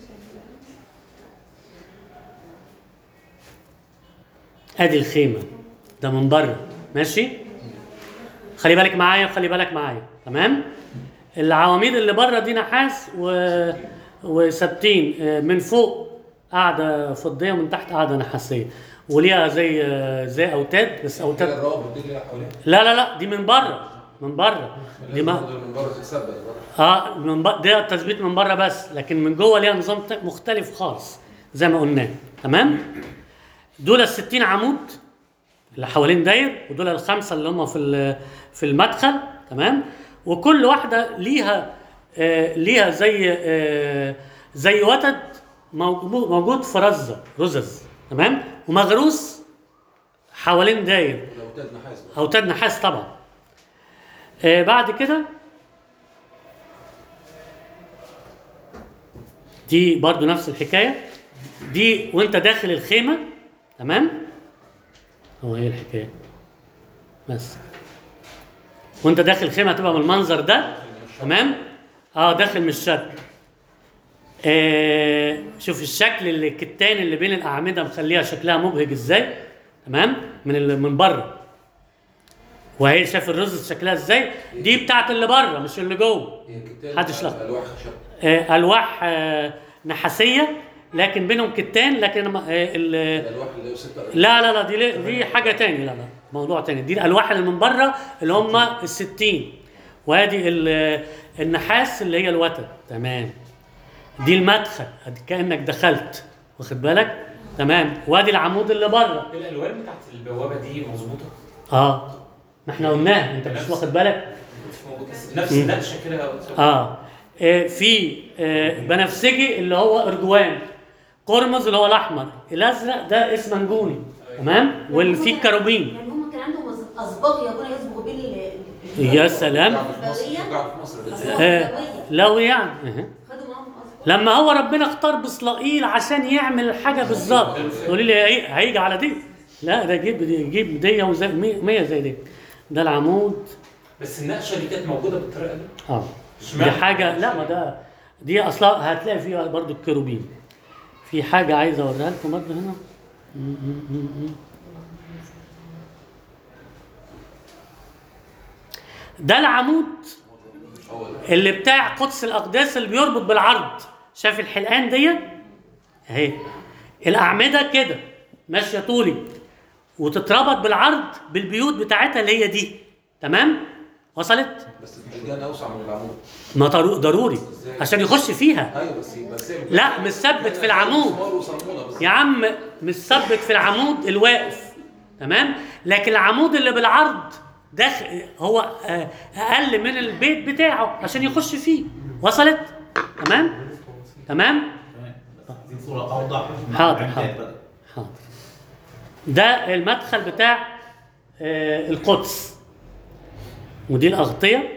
ادي الخيمه ده من بره ماشي خلي بالك معايا وخلي بالك معايا تمام العواميد اللي بره دي نحاس و... وثابتين آه، من فوق قاعده فضيه ومن تحت قاعده نحاسيه وليها زي آه، زي اوتاد بس كده اوتاد الروابط دي اللي حواليها لا لا لا دي من بره من بره دي ما لازم من بره تتثبت بره اه من ب... ده تثبيت من بره بس لكن من جوه ليها نظام ت- مختلف خالص زي ما قلنا تمام دول ال 60 عمود اللي حوالين داير ودول الخمسه اللي هم في ال- في المدخل تمام وكل واحده ليها آه ليها زي آه زي وتد موجود موجود في رزه رزز تمام ومغروس حوالين داير لو تاد نحاس بقى اوتاد نحاس طبعا آه بعد كده دي برضو نفس الحكايه دي وانت داخل الخيمه تمام هو ايه الحكايه بس وانت داخل الخيمه هتبقى بالمنظر ده تمام اه داخل من الشرق آه شوف الشكل اللي الكتان اللي بين الاعمده مخليها شكلها مبهج ازاي تمام من ال- من بره وهي شاف الرز شكلها ازاي دي بتاعت اللي بره مش اللي جوه هي كتان محدش لاحظ. الواح خشب آه، الواح آه، نحاسيه لكن بينهم كتان لكن آه، ال- الالواح اللي هو ستة لا لا لا دي دي حاجه تاني لا لا موضوع تاني دي الالواح اللي من بره اللي هم الستين وادي ال- النحاس اللي هي الوتد تمام دي المدخل ادي كانك دخلت واخد بالك تمام وادي العمود اللي بره الالوان بتاعت البوابه دي مظبوطه اه ما احنا قلناه انت مش واخد بالك مش موجودة. نفس النقشه كده اه آه، في آه، بنفسجي اللي هو ارجوان قرمز اللي هو الاحمر الازرق ده اسمنجوني تمام واللي فيه الكروبين يعني هم كان عندهم أز- اسباق يكون يسبق بين ال- ال- يا سلام قاعد في مصر قاعد في مصر أسباق آه، نبوية. لو يعني أها. خدوا معاهم اسباق لما هو ربنا اختار بصلائيل عشان يعمل الحاجه بالظبط تقولي لي هي- هيجي على دي لا ده يجيب يجيب دي وزي 100 زي دي ده العمود بس النقشه دي كانت موجوده بالطريقه دي اه دي اشمعنى؟ حاجه لا ما ده دي اصلا هتلاقي فيها برضو الكروبين في حاجه عايز اوريها لكم برضو هنا م- م- م- م. ده العمود هو ده اللي بتاع قدس الاقداس اللي بيربط بالعرض شايف الحلقان دي اهي الاعمده كده ماشيه طولي وتتربط بالعرض بالبيوت بتاعتها اللي هي دي تمام وصلت بس الحجان اوسع من العمود ما ضرو- ضروري عشان يخش فيها ايوه بس بس هي- لا مش ثبت في العمود مسمار وصمونه بس يا عم مش ثبت في العمود الواقف تمام لكن العمود اللي بالعرض داخل هو آه، اقل من البيت بتاعه عشان يخش فيه وصلت تمام تمام تمام بس عايزين صوره اوضح مع حاضر، العمدات حاضر. بقى. حاضر ده المدخل بتاع آه، القدس ودي الأغطية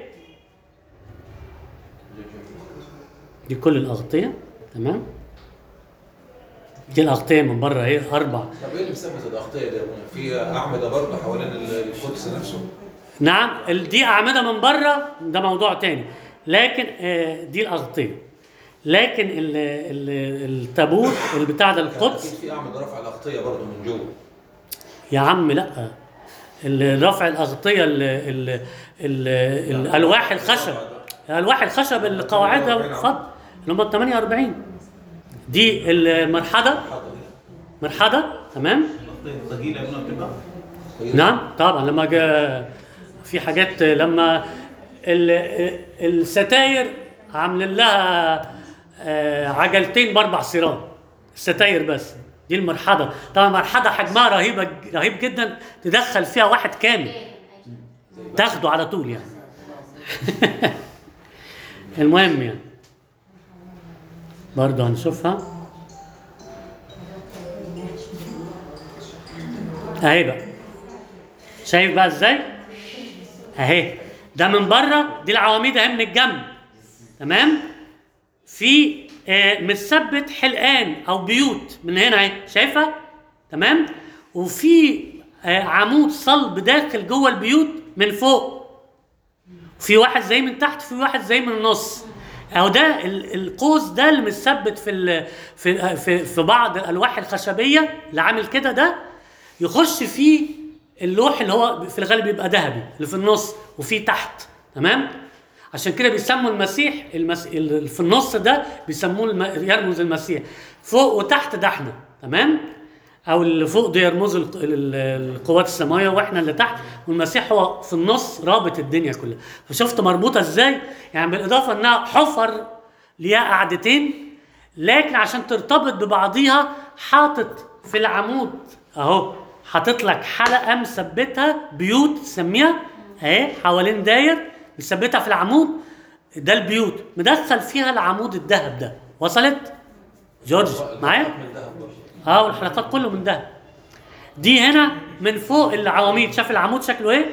دي كل الأغطية تمام دي الأغطية من بره اهي أربع طب ايه اللي مثبت الاغطيه دي يا ابونا؟ في اعمده برضه حوالين ال- القدس نفسه نعم ال- دي أعمدة من بره ده موضوع تاني لكن آه، دي الأغطية لكن ال- ال- التابوت اللي بتاع ده القدس اكيد في اعمده رفع الاغطيه برضه من جوه يا عم لا ال- رفع الاغطيه ال ال ال الالواح الخشب الالواح الخشب اللي قواعدها فض اللي هم 48 دي المرحله مرحله تمام الخطيه الثقيله قبل ما بتبقى نعم طبعا لما جاء في حاجات لما ال- الستاير عاملين لها آه، عجلتين باربع صيران الستاير بس دي المرحله طبعا المرحله حجمها رهيبه رهيب جدا تدخل فيها واحد كامل تاخده على طول يعني المهم يعني برضه هنشوفها اهي بقى شايف بقى ازاي اهي ده من بره دي العواميد اهي من الجنب تمام في آه متثبت حلقان او بيوت من هنا اهي شايفها تمام وفي آه عمود صلب داخل جوه البيوت من فوق في واحد زي من تحت في واحد زي من النص اهو ده ال- القوس ده اللي متثبت في ال- في في في بعض الالواح الخشبيه اللي عامل كده ده يخش فيه اللوح اللي هو في الغالب بيبقى ذهبي اللي في النص وفي تحت تمام عشان كده بيسموا المسيح المس... اللي في النص ده بيسموه الم... يرمز المسيح فوق وتحت ده احنا تمام او اللي فوق ده يرمز ال- ال- القوات السماويه واحنا اللي تحت والمسيح هو في النص رابط الدنيا كلها فشفت مربوطه ازاي يعني بالاضافه انها حفر ليها قعدتين لكن عشان ترتبط ببعضيها حاطط في العمود اهو حاطط لك حلقه مثبتها بيوت تسميها اهي حوالين داير مثبتها في العمود ده البيوت مدخل فيها العمود الذهب ده وصلت جورج معايا من ذهب برضه. اه والحلقات كله من ده دي هنا من فوق العواميد شاف العمود شكله ايه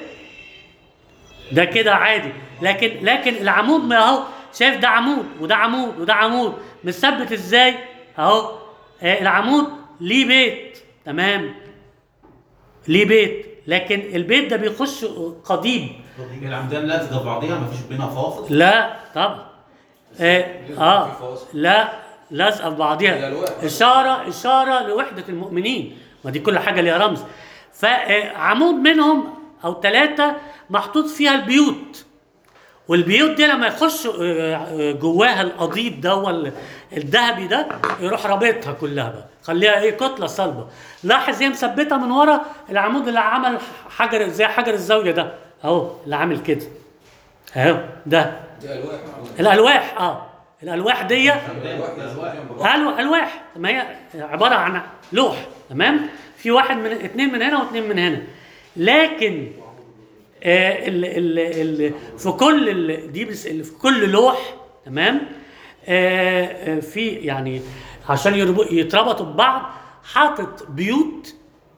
ده كده عادي لكن لكن العمود ما اهو شايف ده عمود وده عمود وده عمود مثبت ازاي اهو آه العمود ليه بيت تمام ليه بيت لكن البيت ده بيخش قضيب العمدان لازقه في بعضيها مفيش بينها فاصل لا طبعا اه, آه. لا لازقه في بعضيها الألواح. اشاره اشاره لوحده المؤمنين ما دي كل حاجه ليها رمز فعمود منهم او ثلاثه محطوط فيها البيوت والبيوت دي لما يخش آه، آه، جواها القضيب ده وال- الذهبي ده يروح رابطها كلها بقى خليها ايه كتله صلبه لاحظ هي مثبتها من ورا العمود اللي عمل حجر زي حجر الزاويه ده اهو اللي عامل كده اهو ده دي الواح الالواح اه الالواح دي الواح جنب بعض. ألو الواح ما هي عباره عن لوح تمام في واحد من اثنين من هنا واثنين من هنا لكن آه ال ال ال في كل ال دي بس ال- في كل لوح تمام آه آه في يعني عشان يربو- يتربطوا ببعض حاطط بيوت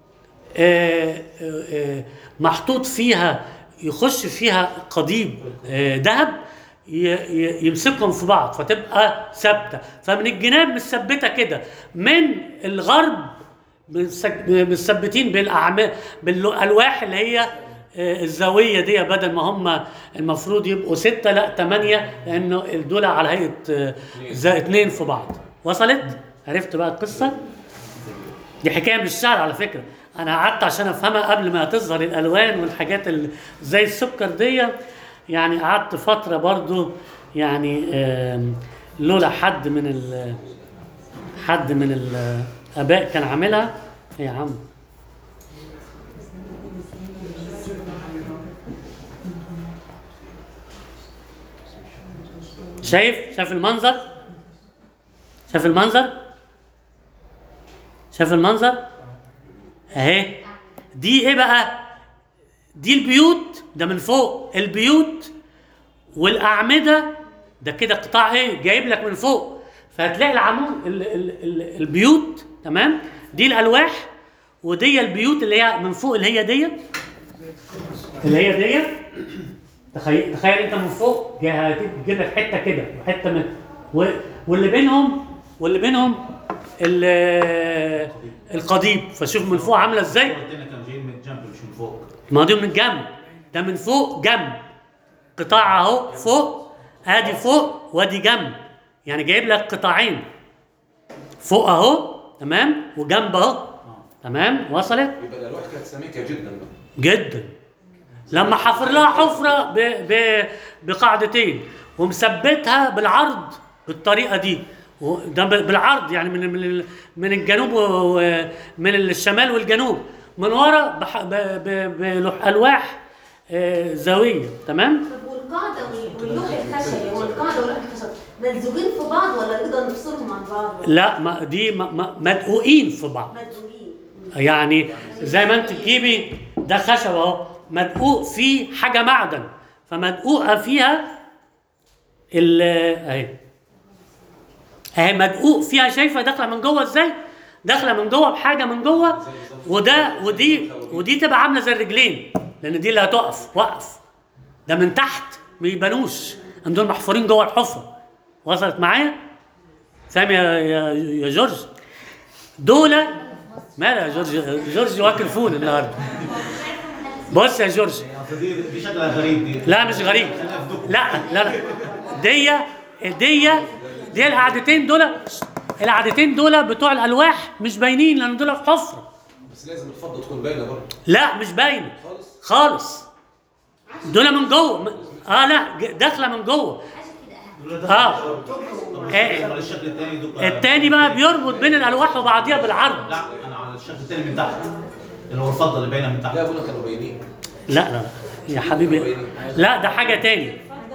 آه، آه، آه، محطوط فيها يخش فيها قضيب آه، ذهب ي- ي- يمسكهم في بعض فتبقى ثابته فمن الجناب مثبته كده من الغرب مسك- مثبتين بالاعمال بالالواح اللي هي آه، الزاويه دي بدل ما هم المفروض يبقوا سته لا ثمانيه لانه دول على هيئه آه، زي اتنين في بعض وصلت؟ عرفت بقى القصه؟ دي حكايه من الشعر على فكره انا قعدت عشان افهمها قبل ما تظهر الالوان والحاجات اللي زي السكر دي يعني قعدت فتره برضو يعني آم، لولا حد من ال حد من الاباء كان عاملها إيه يا عم شايف شايف المنظر شايف المنظر شايف المنظر اهي دي ايه بقى دي البيوت ده من فوق البيوت والاعمده ده كده قطاع ايه جايب لك من فوق فهتلاقي العمود ال ال ال البيوت تمام دي الالواح ودي البيوت اللي هي من فوق اللي هي دي اللي هي دي تخيل تخيل انت من فوق جاي هتجيب لك حته كده وحته من و... واللي بينهم واللي بينهم ال- القضيب فشوف من فوق عامله ازاي التاني كانوا جايين من الجنب مش من فوق ما دي من الجنب ده من فوق جنب قطاع اهو فوق ادي فوق وادي جنب يعني جايب لك قطاعين فوق اهو تمام وجنب اهو تمام وصلت يبقى الالواح كانت سميكه جدا بقى جدا لما حفر لها حفره ب... ب... بقاعدتين ومثبتها بالعرض بالطريقه دي و- ده ب- بالعرض يعني من من ال- من الجنوب ومن الشمال والجنوب من ورا بح... ب... ب... بلوح الواح آه، زاويه تمام طب والقاعدة وال- واللوح الخشبي والقاعدة واللوح الخشبي ملزوقين في بعض ولا نقدر نفصلهم عن بعض؟ لا ما دي ما... ما... مدقوقين في بعض ملزوقين يعني زي ما انت تجيبي ده خشب اهو مدقوق فيه حاجه معدن فمدقوقه فيها ال اهي اهي مدقوق فيها شايفه داخله من جوه ازاي؟ داخله من جوه بحاجه من جوه وده ودي ودي تبقى عامله زي الرجلين لان دي اللي هتقف وقف ده من تحت ما يبانوش ان دول محفورين جوه الحفره وصلت معايا؟ فاهم يا يا يا جورج؟ دول مالها يا جورج جورج واكل فول النهارده بص يا جورج أصل دي دي شكلها غريب دي لا مش غريب لا لا لا دي دي دي القعدتين دول القعدتين دول بتوع الالواح مش باينين لان دول في حفره بس لازم الفضه تكون باينه برضه لا مش باينه خالص خالص دول من جوه اه لا ج- داخله من جوه حاجه كده اه طب إيه. امال الشكل الثاني دول التاني بقى بيربط بين الالواح وبعضيها بالعرض لا انا على الشكل الثاني من تحت اللي هو الفضه اللي باينه من تحت لا ابونا كانوا باينين لا لا لا يا حبيبي لا ده حاجه تاني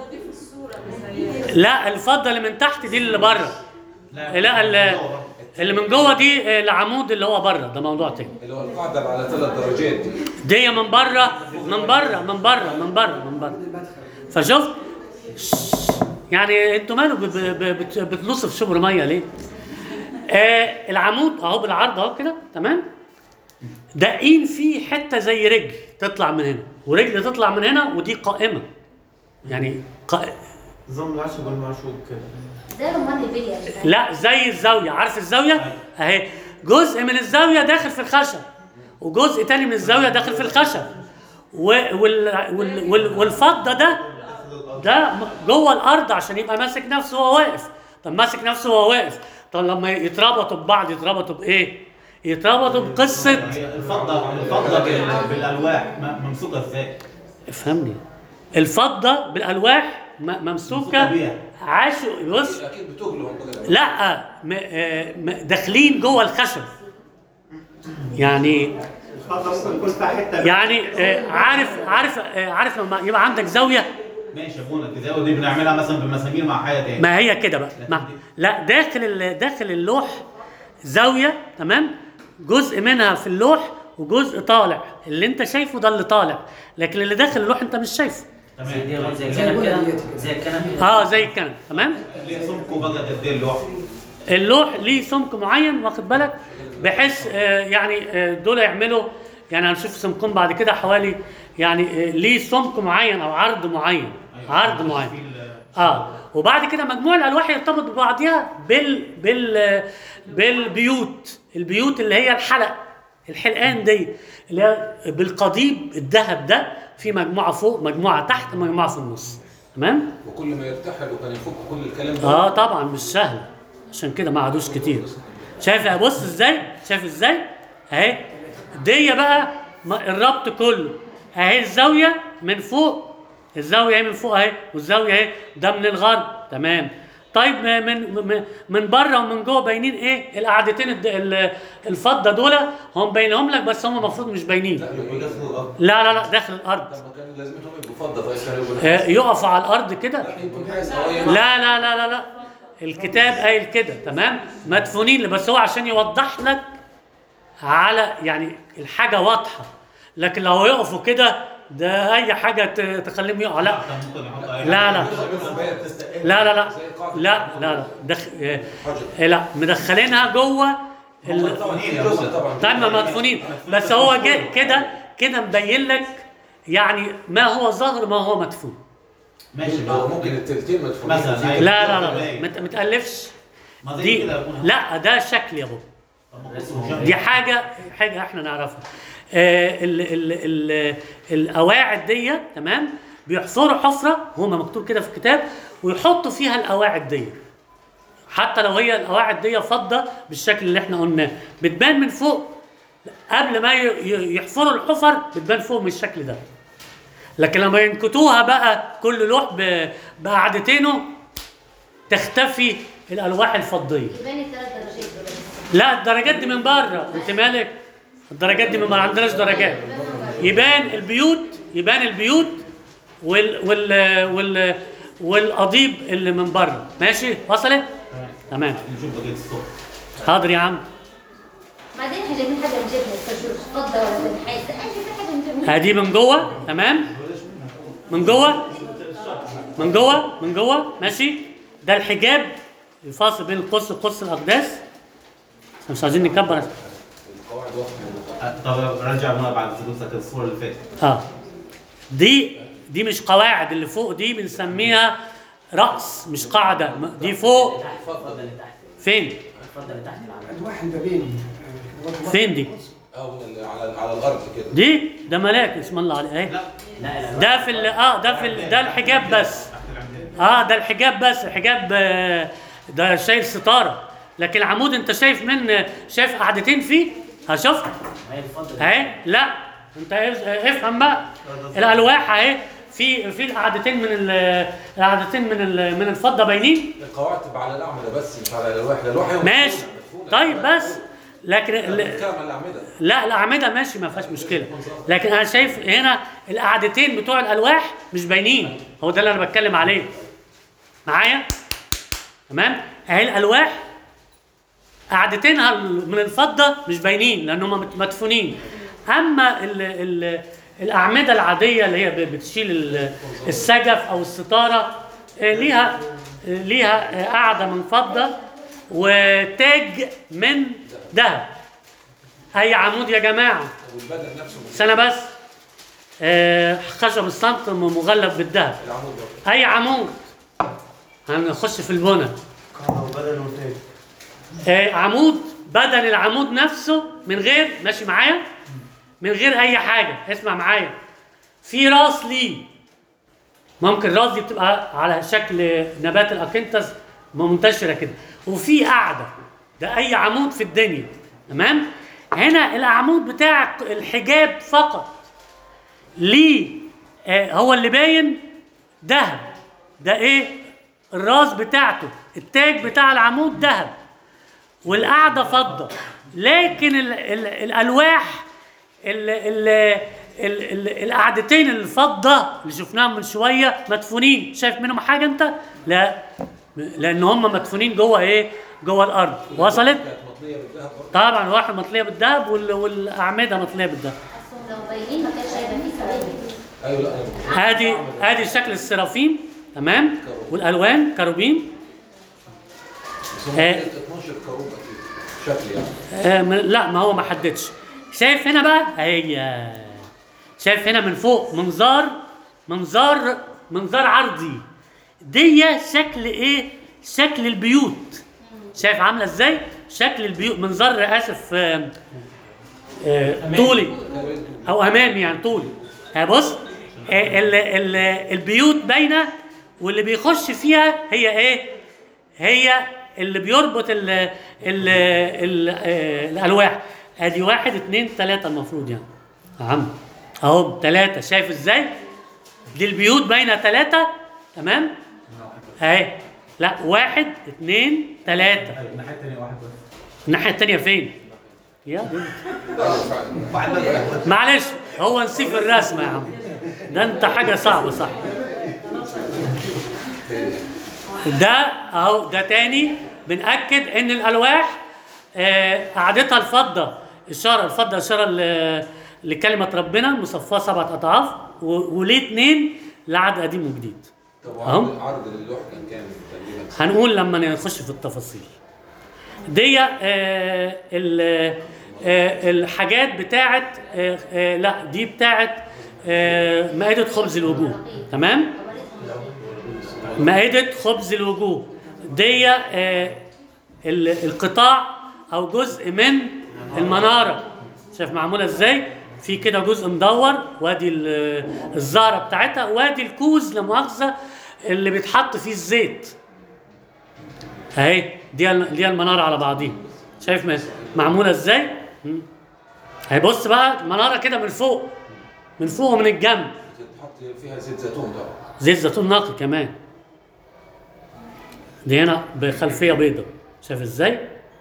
لا الفضه اللي من تحت دي اللي بره لا اللي, اللي من جوه دي آه، العمود اللي هو بره ده موضوع تاني اللي هو القاعده اللي على ثلاث درجات دي دي من بره من بره من بره من بره من بره فشفت يعني انتوا مالوا ب- ب- ب- بت- بتلصوا في شبر ميه ليه؟ آه العمود اهو بالعرض اهو كده تمام؟ داقين فيه حته زي رجل تطلع من هنا ورجل تطلع من هنا ودي قائمه يعني قا... نظام العشب والمعشوق كده زي رمان البلية لا زي الزاويه عارف الزاويه؟ اهي جزء من الزاويه داخل في الخشب وجزء تاني من الزاويه داخل في الخشب و- وال... وال... وال... والفضه ده ده م- جوه الارض عشان يبقى ماسك نفسه وهو واقف طب ماسك نفسه وهو واقف طب لما يتربطوا ببعض يتربطوا بايه يتربطوا بقصه هي الفضه الفضه بال- بالالواح م- ممسوكه ازاي؟ افهمني الفضه بالالواح م- ممسوكة ممسوكه بيها. عاشوا بص اكيد بتغلوا هم كده لا م... آه، م... داخلين جوه الخشب يعني الفضه ممكن يكون فيها حته يعني آه، عارف عارف آه، عارف لما يبقى عندك زاويه ماشي يا ابونا الجزاوه دي بنعملها مثلا بمسامير مع حاجه تاني ما هي كده بقى ما لا داخل ال- داخل اللوح زاويه تمام جزء منها في اللوح وجزء طالع اللي انت شايفه ده اللي طالع لكن اللي داخل اللوح انت مش شايفه زي دي تمام زي الكنب كده زي الكنب كده اه زي الكنب تمام ليه سمكه بقى قد ايه اللوح؟ اللوح ليه سمك معين واخد بالك بحيث آه يعني آه دول يعملوا يعني هنشوف سمكهم بعد كده حوالي يعني آه ليه سمك معين او عرض معين عرض معين في ال- اه وبعد كده مجموع الالواح يرتبط ببعضها بال بال بالبيوت البيوت اللي هي الحلق الحلقان دي اللي هي بالقضيب الذهب ده في مجموعه فوق مجموعه تحت مجموعه في النص تمام وكل ما يرتحل وكان يفك كل الكلام ده اه طبعا مش سهل عشان كده ما عادوش كتير شايف بص ازاي شايف ازاي اهي دي بقى ما- الربط كله اهي الزاويه من فوق الزاويه اهي من فوق اهي والزاويه اهي ده من الغرب تمام طيب من من من بره ومن جوه باينين ايه القعدتين الد- ال- الفضه دول هم باينهم لك بس هم المفروض مش باينين لا يبقى يبقى جسمه الارض لا لا لا داخل الارض لما كان لازمتهم يبقوا فضه طيب كانوا يبقوا آه، يقفوا على الارض كده لا يمكن حاجه سويه لا لا لا لا لا الكتاب قايل كده تمام مدفونين بس هو عشان يوضح لك على يعني الحاجه واضحه لكن لو يقفوا كده ده اي حاجه ت- تخليهم يقعوا لا كان ممكن يحط أي لا حاجة. لا لا لا لا لا لا لا دخ... إيه، إيه، لا مدخلينها جوه ال... طبعا في جزء طبعا طيب ما مدفونين بس هو جاي كده كده مبين لك يعني ما هو ظاهر ما هو مدفون ماشي هو بقى ممكن التلتين مدفونين مثلا فيه. أيوة. لا لا لا, لا. ما ت- ما تالفش ما زي دي كده يا ابونا. لا ده شكل يا ابو طب ما قصه دي حاجه حاجه احنا نعرفها آه ال ال ال القواعد دي تمام بيحفروا حفره هما مكتوب كده في الكتاب ويحطوا فيها القواعد دي حتى لو هي القواعد دي فضه بالشكل اللي احنا قلناه بتبان من فوق قبل ما ي- ي- يحفروا الحفر بتبان فوق من الشكل ده لكن لما ينكتوها بقى كل لوح ب- بقعدتينه تختفي الالواح الفضيه يبان الثلاث درجات دول لا الدرجات دي من بره انت مالك الدرجات دي من ما عندناش درجات يبان البيوت يبان البيوت وال وال وال والقضيب اللي من بره ماشي وصلت تمام نشوف بقيه الصوت حاضر يا عم بعدين احنا جايبين حاجه من جبنه الفرشوش فضه ولا نحاس احنا جايبين حاجه من جبنه هدي من جوه تمام من جوه من جوه من جوه ماشي ده الحجاب الفاصل بين القدس وقدس الاقداس مش عايزين نكبر القواعد واضحه أه، طب رجع بقى بعد فلوسك الصوره اللي فاتت اه دي دي مش قواعد اللي فوق دي بنسميها رأس مش قاعدة دي فوق الفضه اللي تحت فين الفضه اللي تحت العمل الواح البابيني فين دي اه من ال- على على الارض كده دي ده ملاك اسم الله عليه اهي لا لا ده في ال- اه ده في ال- ده الحجاب بس اه ده الحجاب بس الحجاب آه، ده شايل ستارة لكن العمود انت شايف من شايف قعدتين فيه هشوف ما هي الفضه اللي اهي لا انت اف- افهم بقى الالواح اهي في في القعدتين من ال- القعدتين من ال- من الفضه باينين القواعد تبقى على الاعمده بس مش على الالواح الالواح هي ماشي مدفونة. طيب بس لكن ال- بنتكلم على الاعمده لا الاعمده ماشي ما فيهاش مشكله لكن انا شايف هنا القعدتين بتوع الالواح مش باينين هو ده اللي انا بتكلم عليه معايا تمام اهي الالواح قعدتينها من الفضه مش باينين لان هم مت- مدفونين اما ال ال الاعمده العاديه اللي هي ب- بتشيل ال- السجف او الستاره آه، ليها آه، ليها آه، قاعده من فضه وتاج من ذهب اي عمود يا جماعه والبدن نفسه من سنه بس آه، خشب الصمت مغلف بالذهب العمود برضه اي عمود هنخش في البنى قاعدة وبدل وتاج آه، عمود بدن العمود نفسه من غير ماشي معايا من غير اي حاجه اسمع معايا في راس ليه ممكن راس دي بتبقى على شكل نبات الاكنتس منتشره كده وفي قاعده ده اي عمود في الدنيا تمام هنا العمود بتاع الحجاب فقط ليه آه هو اللي باين ذهب ده ايه الراس بتاعته التاج بتاع العمود ذهب والقعده فضه لكن ال ال الالواح ال ال ال ال القعدتين الفضه اللي شفناهم من شويه مدفونين شايف منهم حاجه انت لا لان هم مدفونين جوه ايه جوه الارض وصلت كانت مطليه بالذهب برضه طبعا الواحد مطليه بالذهب وال- والاعمده مطليه بالذهب اصلا لو باينين ما كانش هيبقى فيه سواد ايوه لا ادي ادي شكل السرافيم تمام والالوان كروبيم بس هم آه. 12 كروب اكيد شكل يعني آه، م- لا ما هو ما حددش شايف هنا بقى هي شايف هنا من فوق منظار منظار منظار عرضي دي شكل ايه شكل البيوت شايف عامله ازاي شكل البيوت منظار اسف آه، آه، طولي او امامي يعني طولي ها بص آه، ال ال البيوت باينه واللي بيخش فيها هي ايه هي اللي بيربط ال ال ال آه، الالواح ادي واحد اتنين تلاته المفروض يعني يا عم اهو تلاته شايف ازاي دي البيوت باينه تلاته تمام اهي لا واحد اتنين تلاته الناحيه الثانيه واحد بس الناحيه التانيه فين يا دي. واحد بس معلش هو نسيب الرسمه يا عم ده انت حاجه صعبه صح ده اهو ده تاني بنأكد ان الالواح آه، قعدتها الفضه اشاره الفضه اشاره ل- لكلمه ربنا مصفاه سبعه اضعاف و- وليه اتنين لعد قديم وجديد طب أهو. وعرض عرض للوح كان كام تقريبا؟ هنقول لما نخش في التفاصيل دي آه ال- آه الحاجات بتاعت آه آه لا دي بتاعت آه مائدة خبز الوجوه تمام مائدة خبز الوجوه دي آه ال- القطاع او جزء من المنارة شايف معمولة ازاي في كده جزء مدور وادي ال- الزهرة بتاعتها وادي الكوز لمؤاخذة اللي بيتحط فيه الزيت اهي دي ال- دي المناره على بعضيها شايف ما- معموله ازاي مم. اهي بص بقى المناره كده من فوق من فوق ومن الجنب بتتحط فيها زيت زيتون طبعا زيت زيتون نقي كمان دي هنا بخلفيه بيضاء شايف ازاي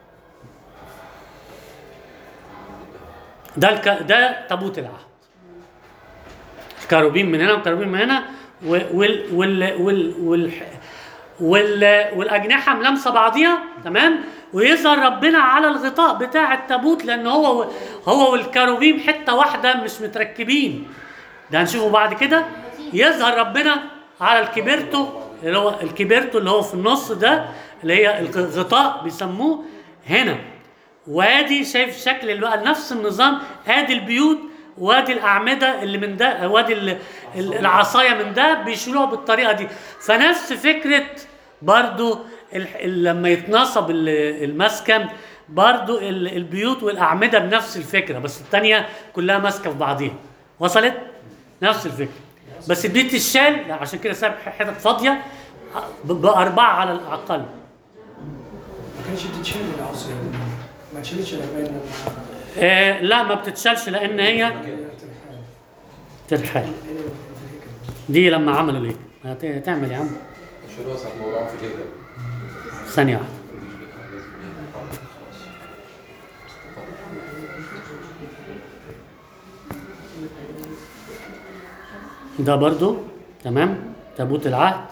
ده الك... ده تابوت العهد كروبين من هنا وكروبين من هنا و- وال وال وال وال وال والاجنحه ملامسه بعضيها تمام ويظهر ربنا على الغطاء بتاع التابوت لان هو هو والكروبيم حته واحده مش متركبين ده هنشوفه بعد كده يظهر ربنا على الكبيرتو اللي هو الكبيرتو اللي هو في النص ده اللي هي الغطاء بيسموه هنا وادي شايف شكل اللي بقى نفس النظام ادي البيوت وادي الاعمده اللي من ده وادي ال- ال- العصايه من ده بيشيلوها بالطريقه دي فنفس فكره برضو ال- ال- لما يتنصب ال- المسكن برضو ال- البيوت والاعمده بنفس الفكره بس الثانيه كلها ماسكه في بعضيها وصلت نفس الفكره بس البيت الشال لا، عشان كده ساب حتت فاضيه ب- باربعه على الاقل ما كانش بتتشال العصر ما تشيلش الأبان آه لا ما بتتشالش لان هي ترحال دي لما عملوا ليه هت- هتعمل يا عم مش الوسع الموضوع في كده ثانيه واحده ده برضو تمام تابوت العهد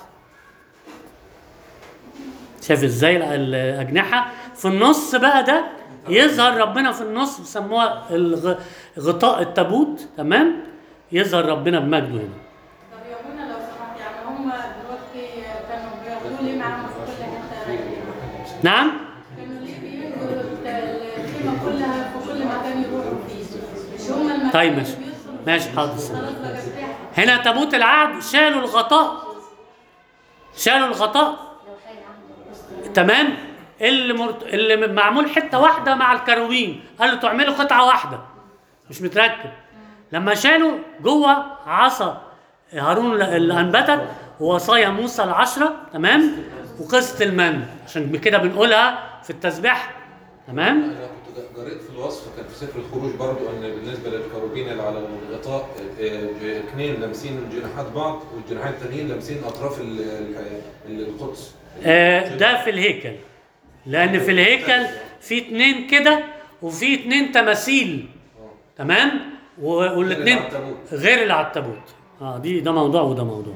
شايف ازاي ال- الاجنحه في النص بقى ده يظهر ربنا في النص بيسموها الغ- غطاء التابوت تمام يظهر ربنا بمجده هنا طب يا ابونا لو سمحت يعني هم دلوقتي كانوا بياخدوه ليه معاهم في كل حته نعم كانوا ليه بينقلوا الت- الخيمه كلها في كل مكان يروحوا فيه مش هم المكان طيب اللي ماشي بيدخلوا ماشي حاضر خلاص بقى ارتاح هنا تابوت العهد شالوا الغطاء شالوا الغطاء تمام اللي مرت... اللي معمول حته واحده مع الكروين قالوا تعملوا قطعه واحده مش متركب لما شالوا جوه عصا هارون اللي انبتت ووصايا موسى العشره تمام وقصه المن عشان كده بنقولها في التسبيح تمام انا كنت قريت في الوصف كان في سفر الخروج برضو ان بالنسبه للكروبين اللي على الغطاء آه، اثنين لامسين جناحات بعض والجناحين التانيين لامسين اطراف ال- ال- القدس آه، ده في الهيكل لان في الهيكل في اتنين كده وفي اتنين تماثيل تمام و- والاثنين غير اللي على التابوت. غير اللي على التابوت اه دي ده موضوع وده موضوع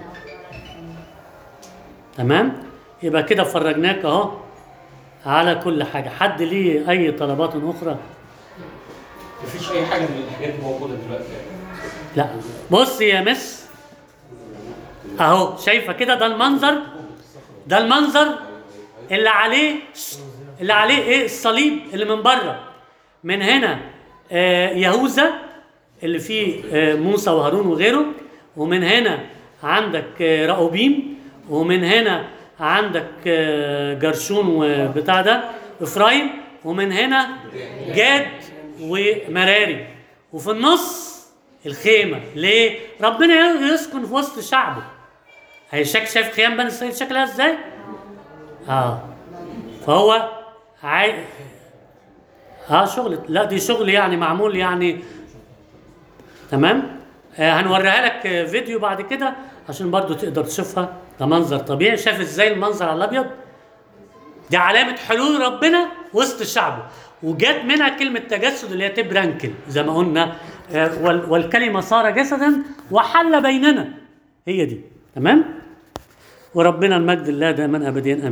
تمام يبقى كده فرجناك اهو على كل حاجه حد ليه اي طلبات اخرى مفيش اي حاجه من الحاجات دي موجوده دلوقتي لا بص يا مس اهو شايفه كده ده المنظر ده المنظر اللي عليه اللي عليه ايه الصليب اللي من بره من هنا آه يهوذا اللي فيه آه موسى وهارون وغيره ومن هنا عندك آه راؤوبيم ومن هنا عندك آه جرشون وبتاع ده افرايم ومن هنا جاد ومراري وفي النص الخيمه ليه؟ ربنا يسكن في وسط شعبه هي شايف شايف خيام بني اسرائيل شكلها ازاي؟ اه فهو عاي... اه شغل لا دي شغل يعني معمول يعني تمام آه هنوريها لك آه، فيديو بعد كده عشان برضو تقدر تشوفها ده منظر طبيعي شايف ازاي المنظر على الابيض دي علامة حلول ربنا وسط شعبه وجات منها كلمة تجسد اللي هي تبرانكل زي ما قلنا آه، وال- والكلمة صار جسدا وحل بيننا هي دي تمام وربنا المجد الله دائما ابديا امين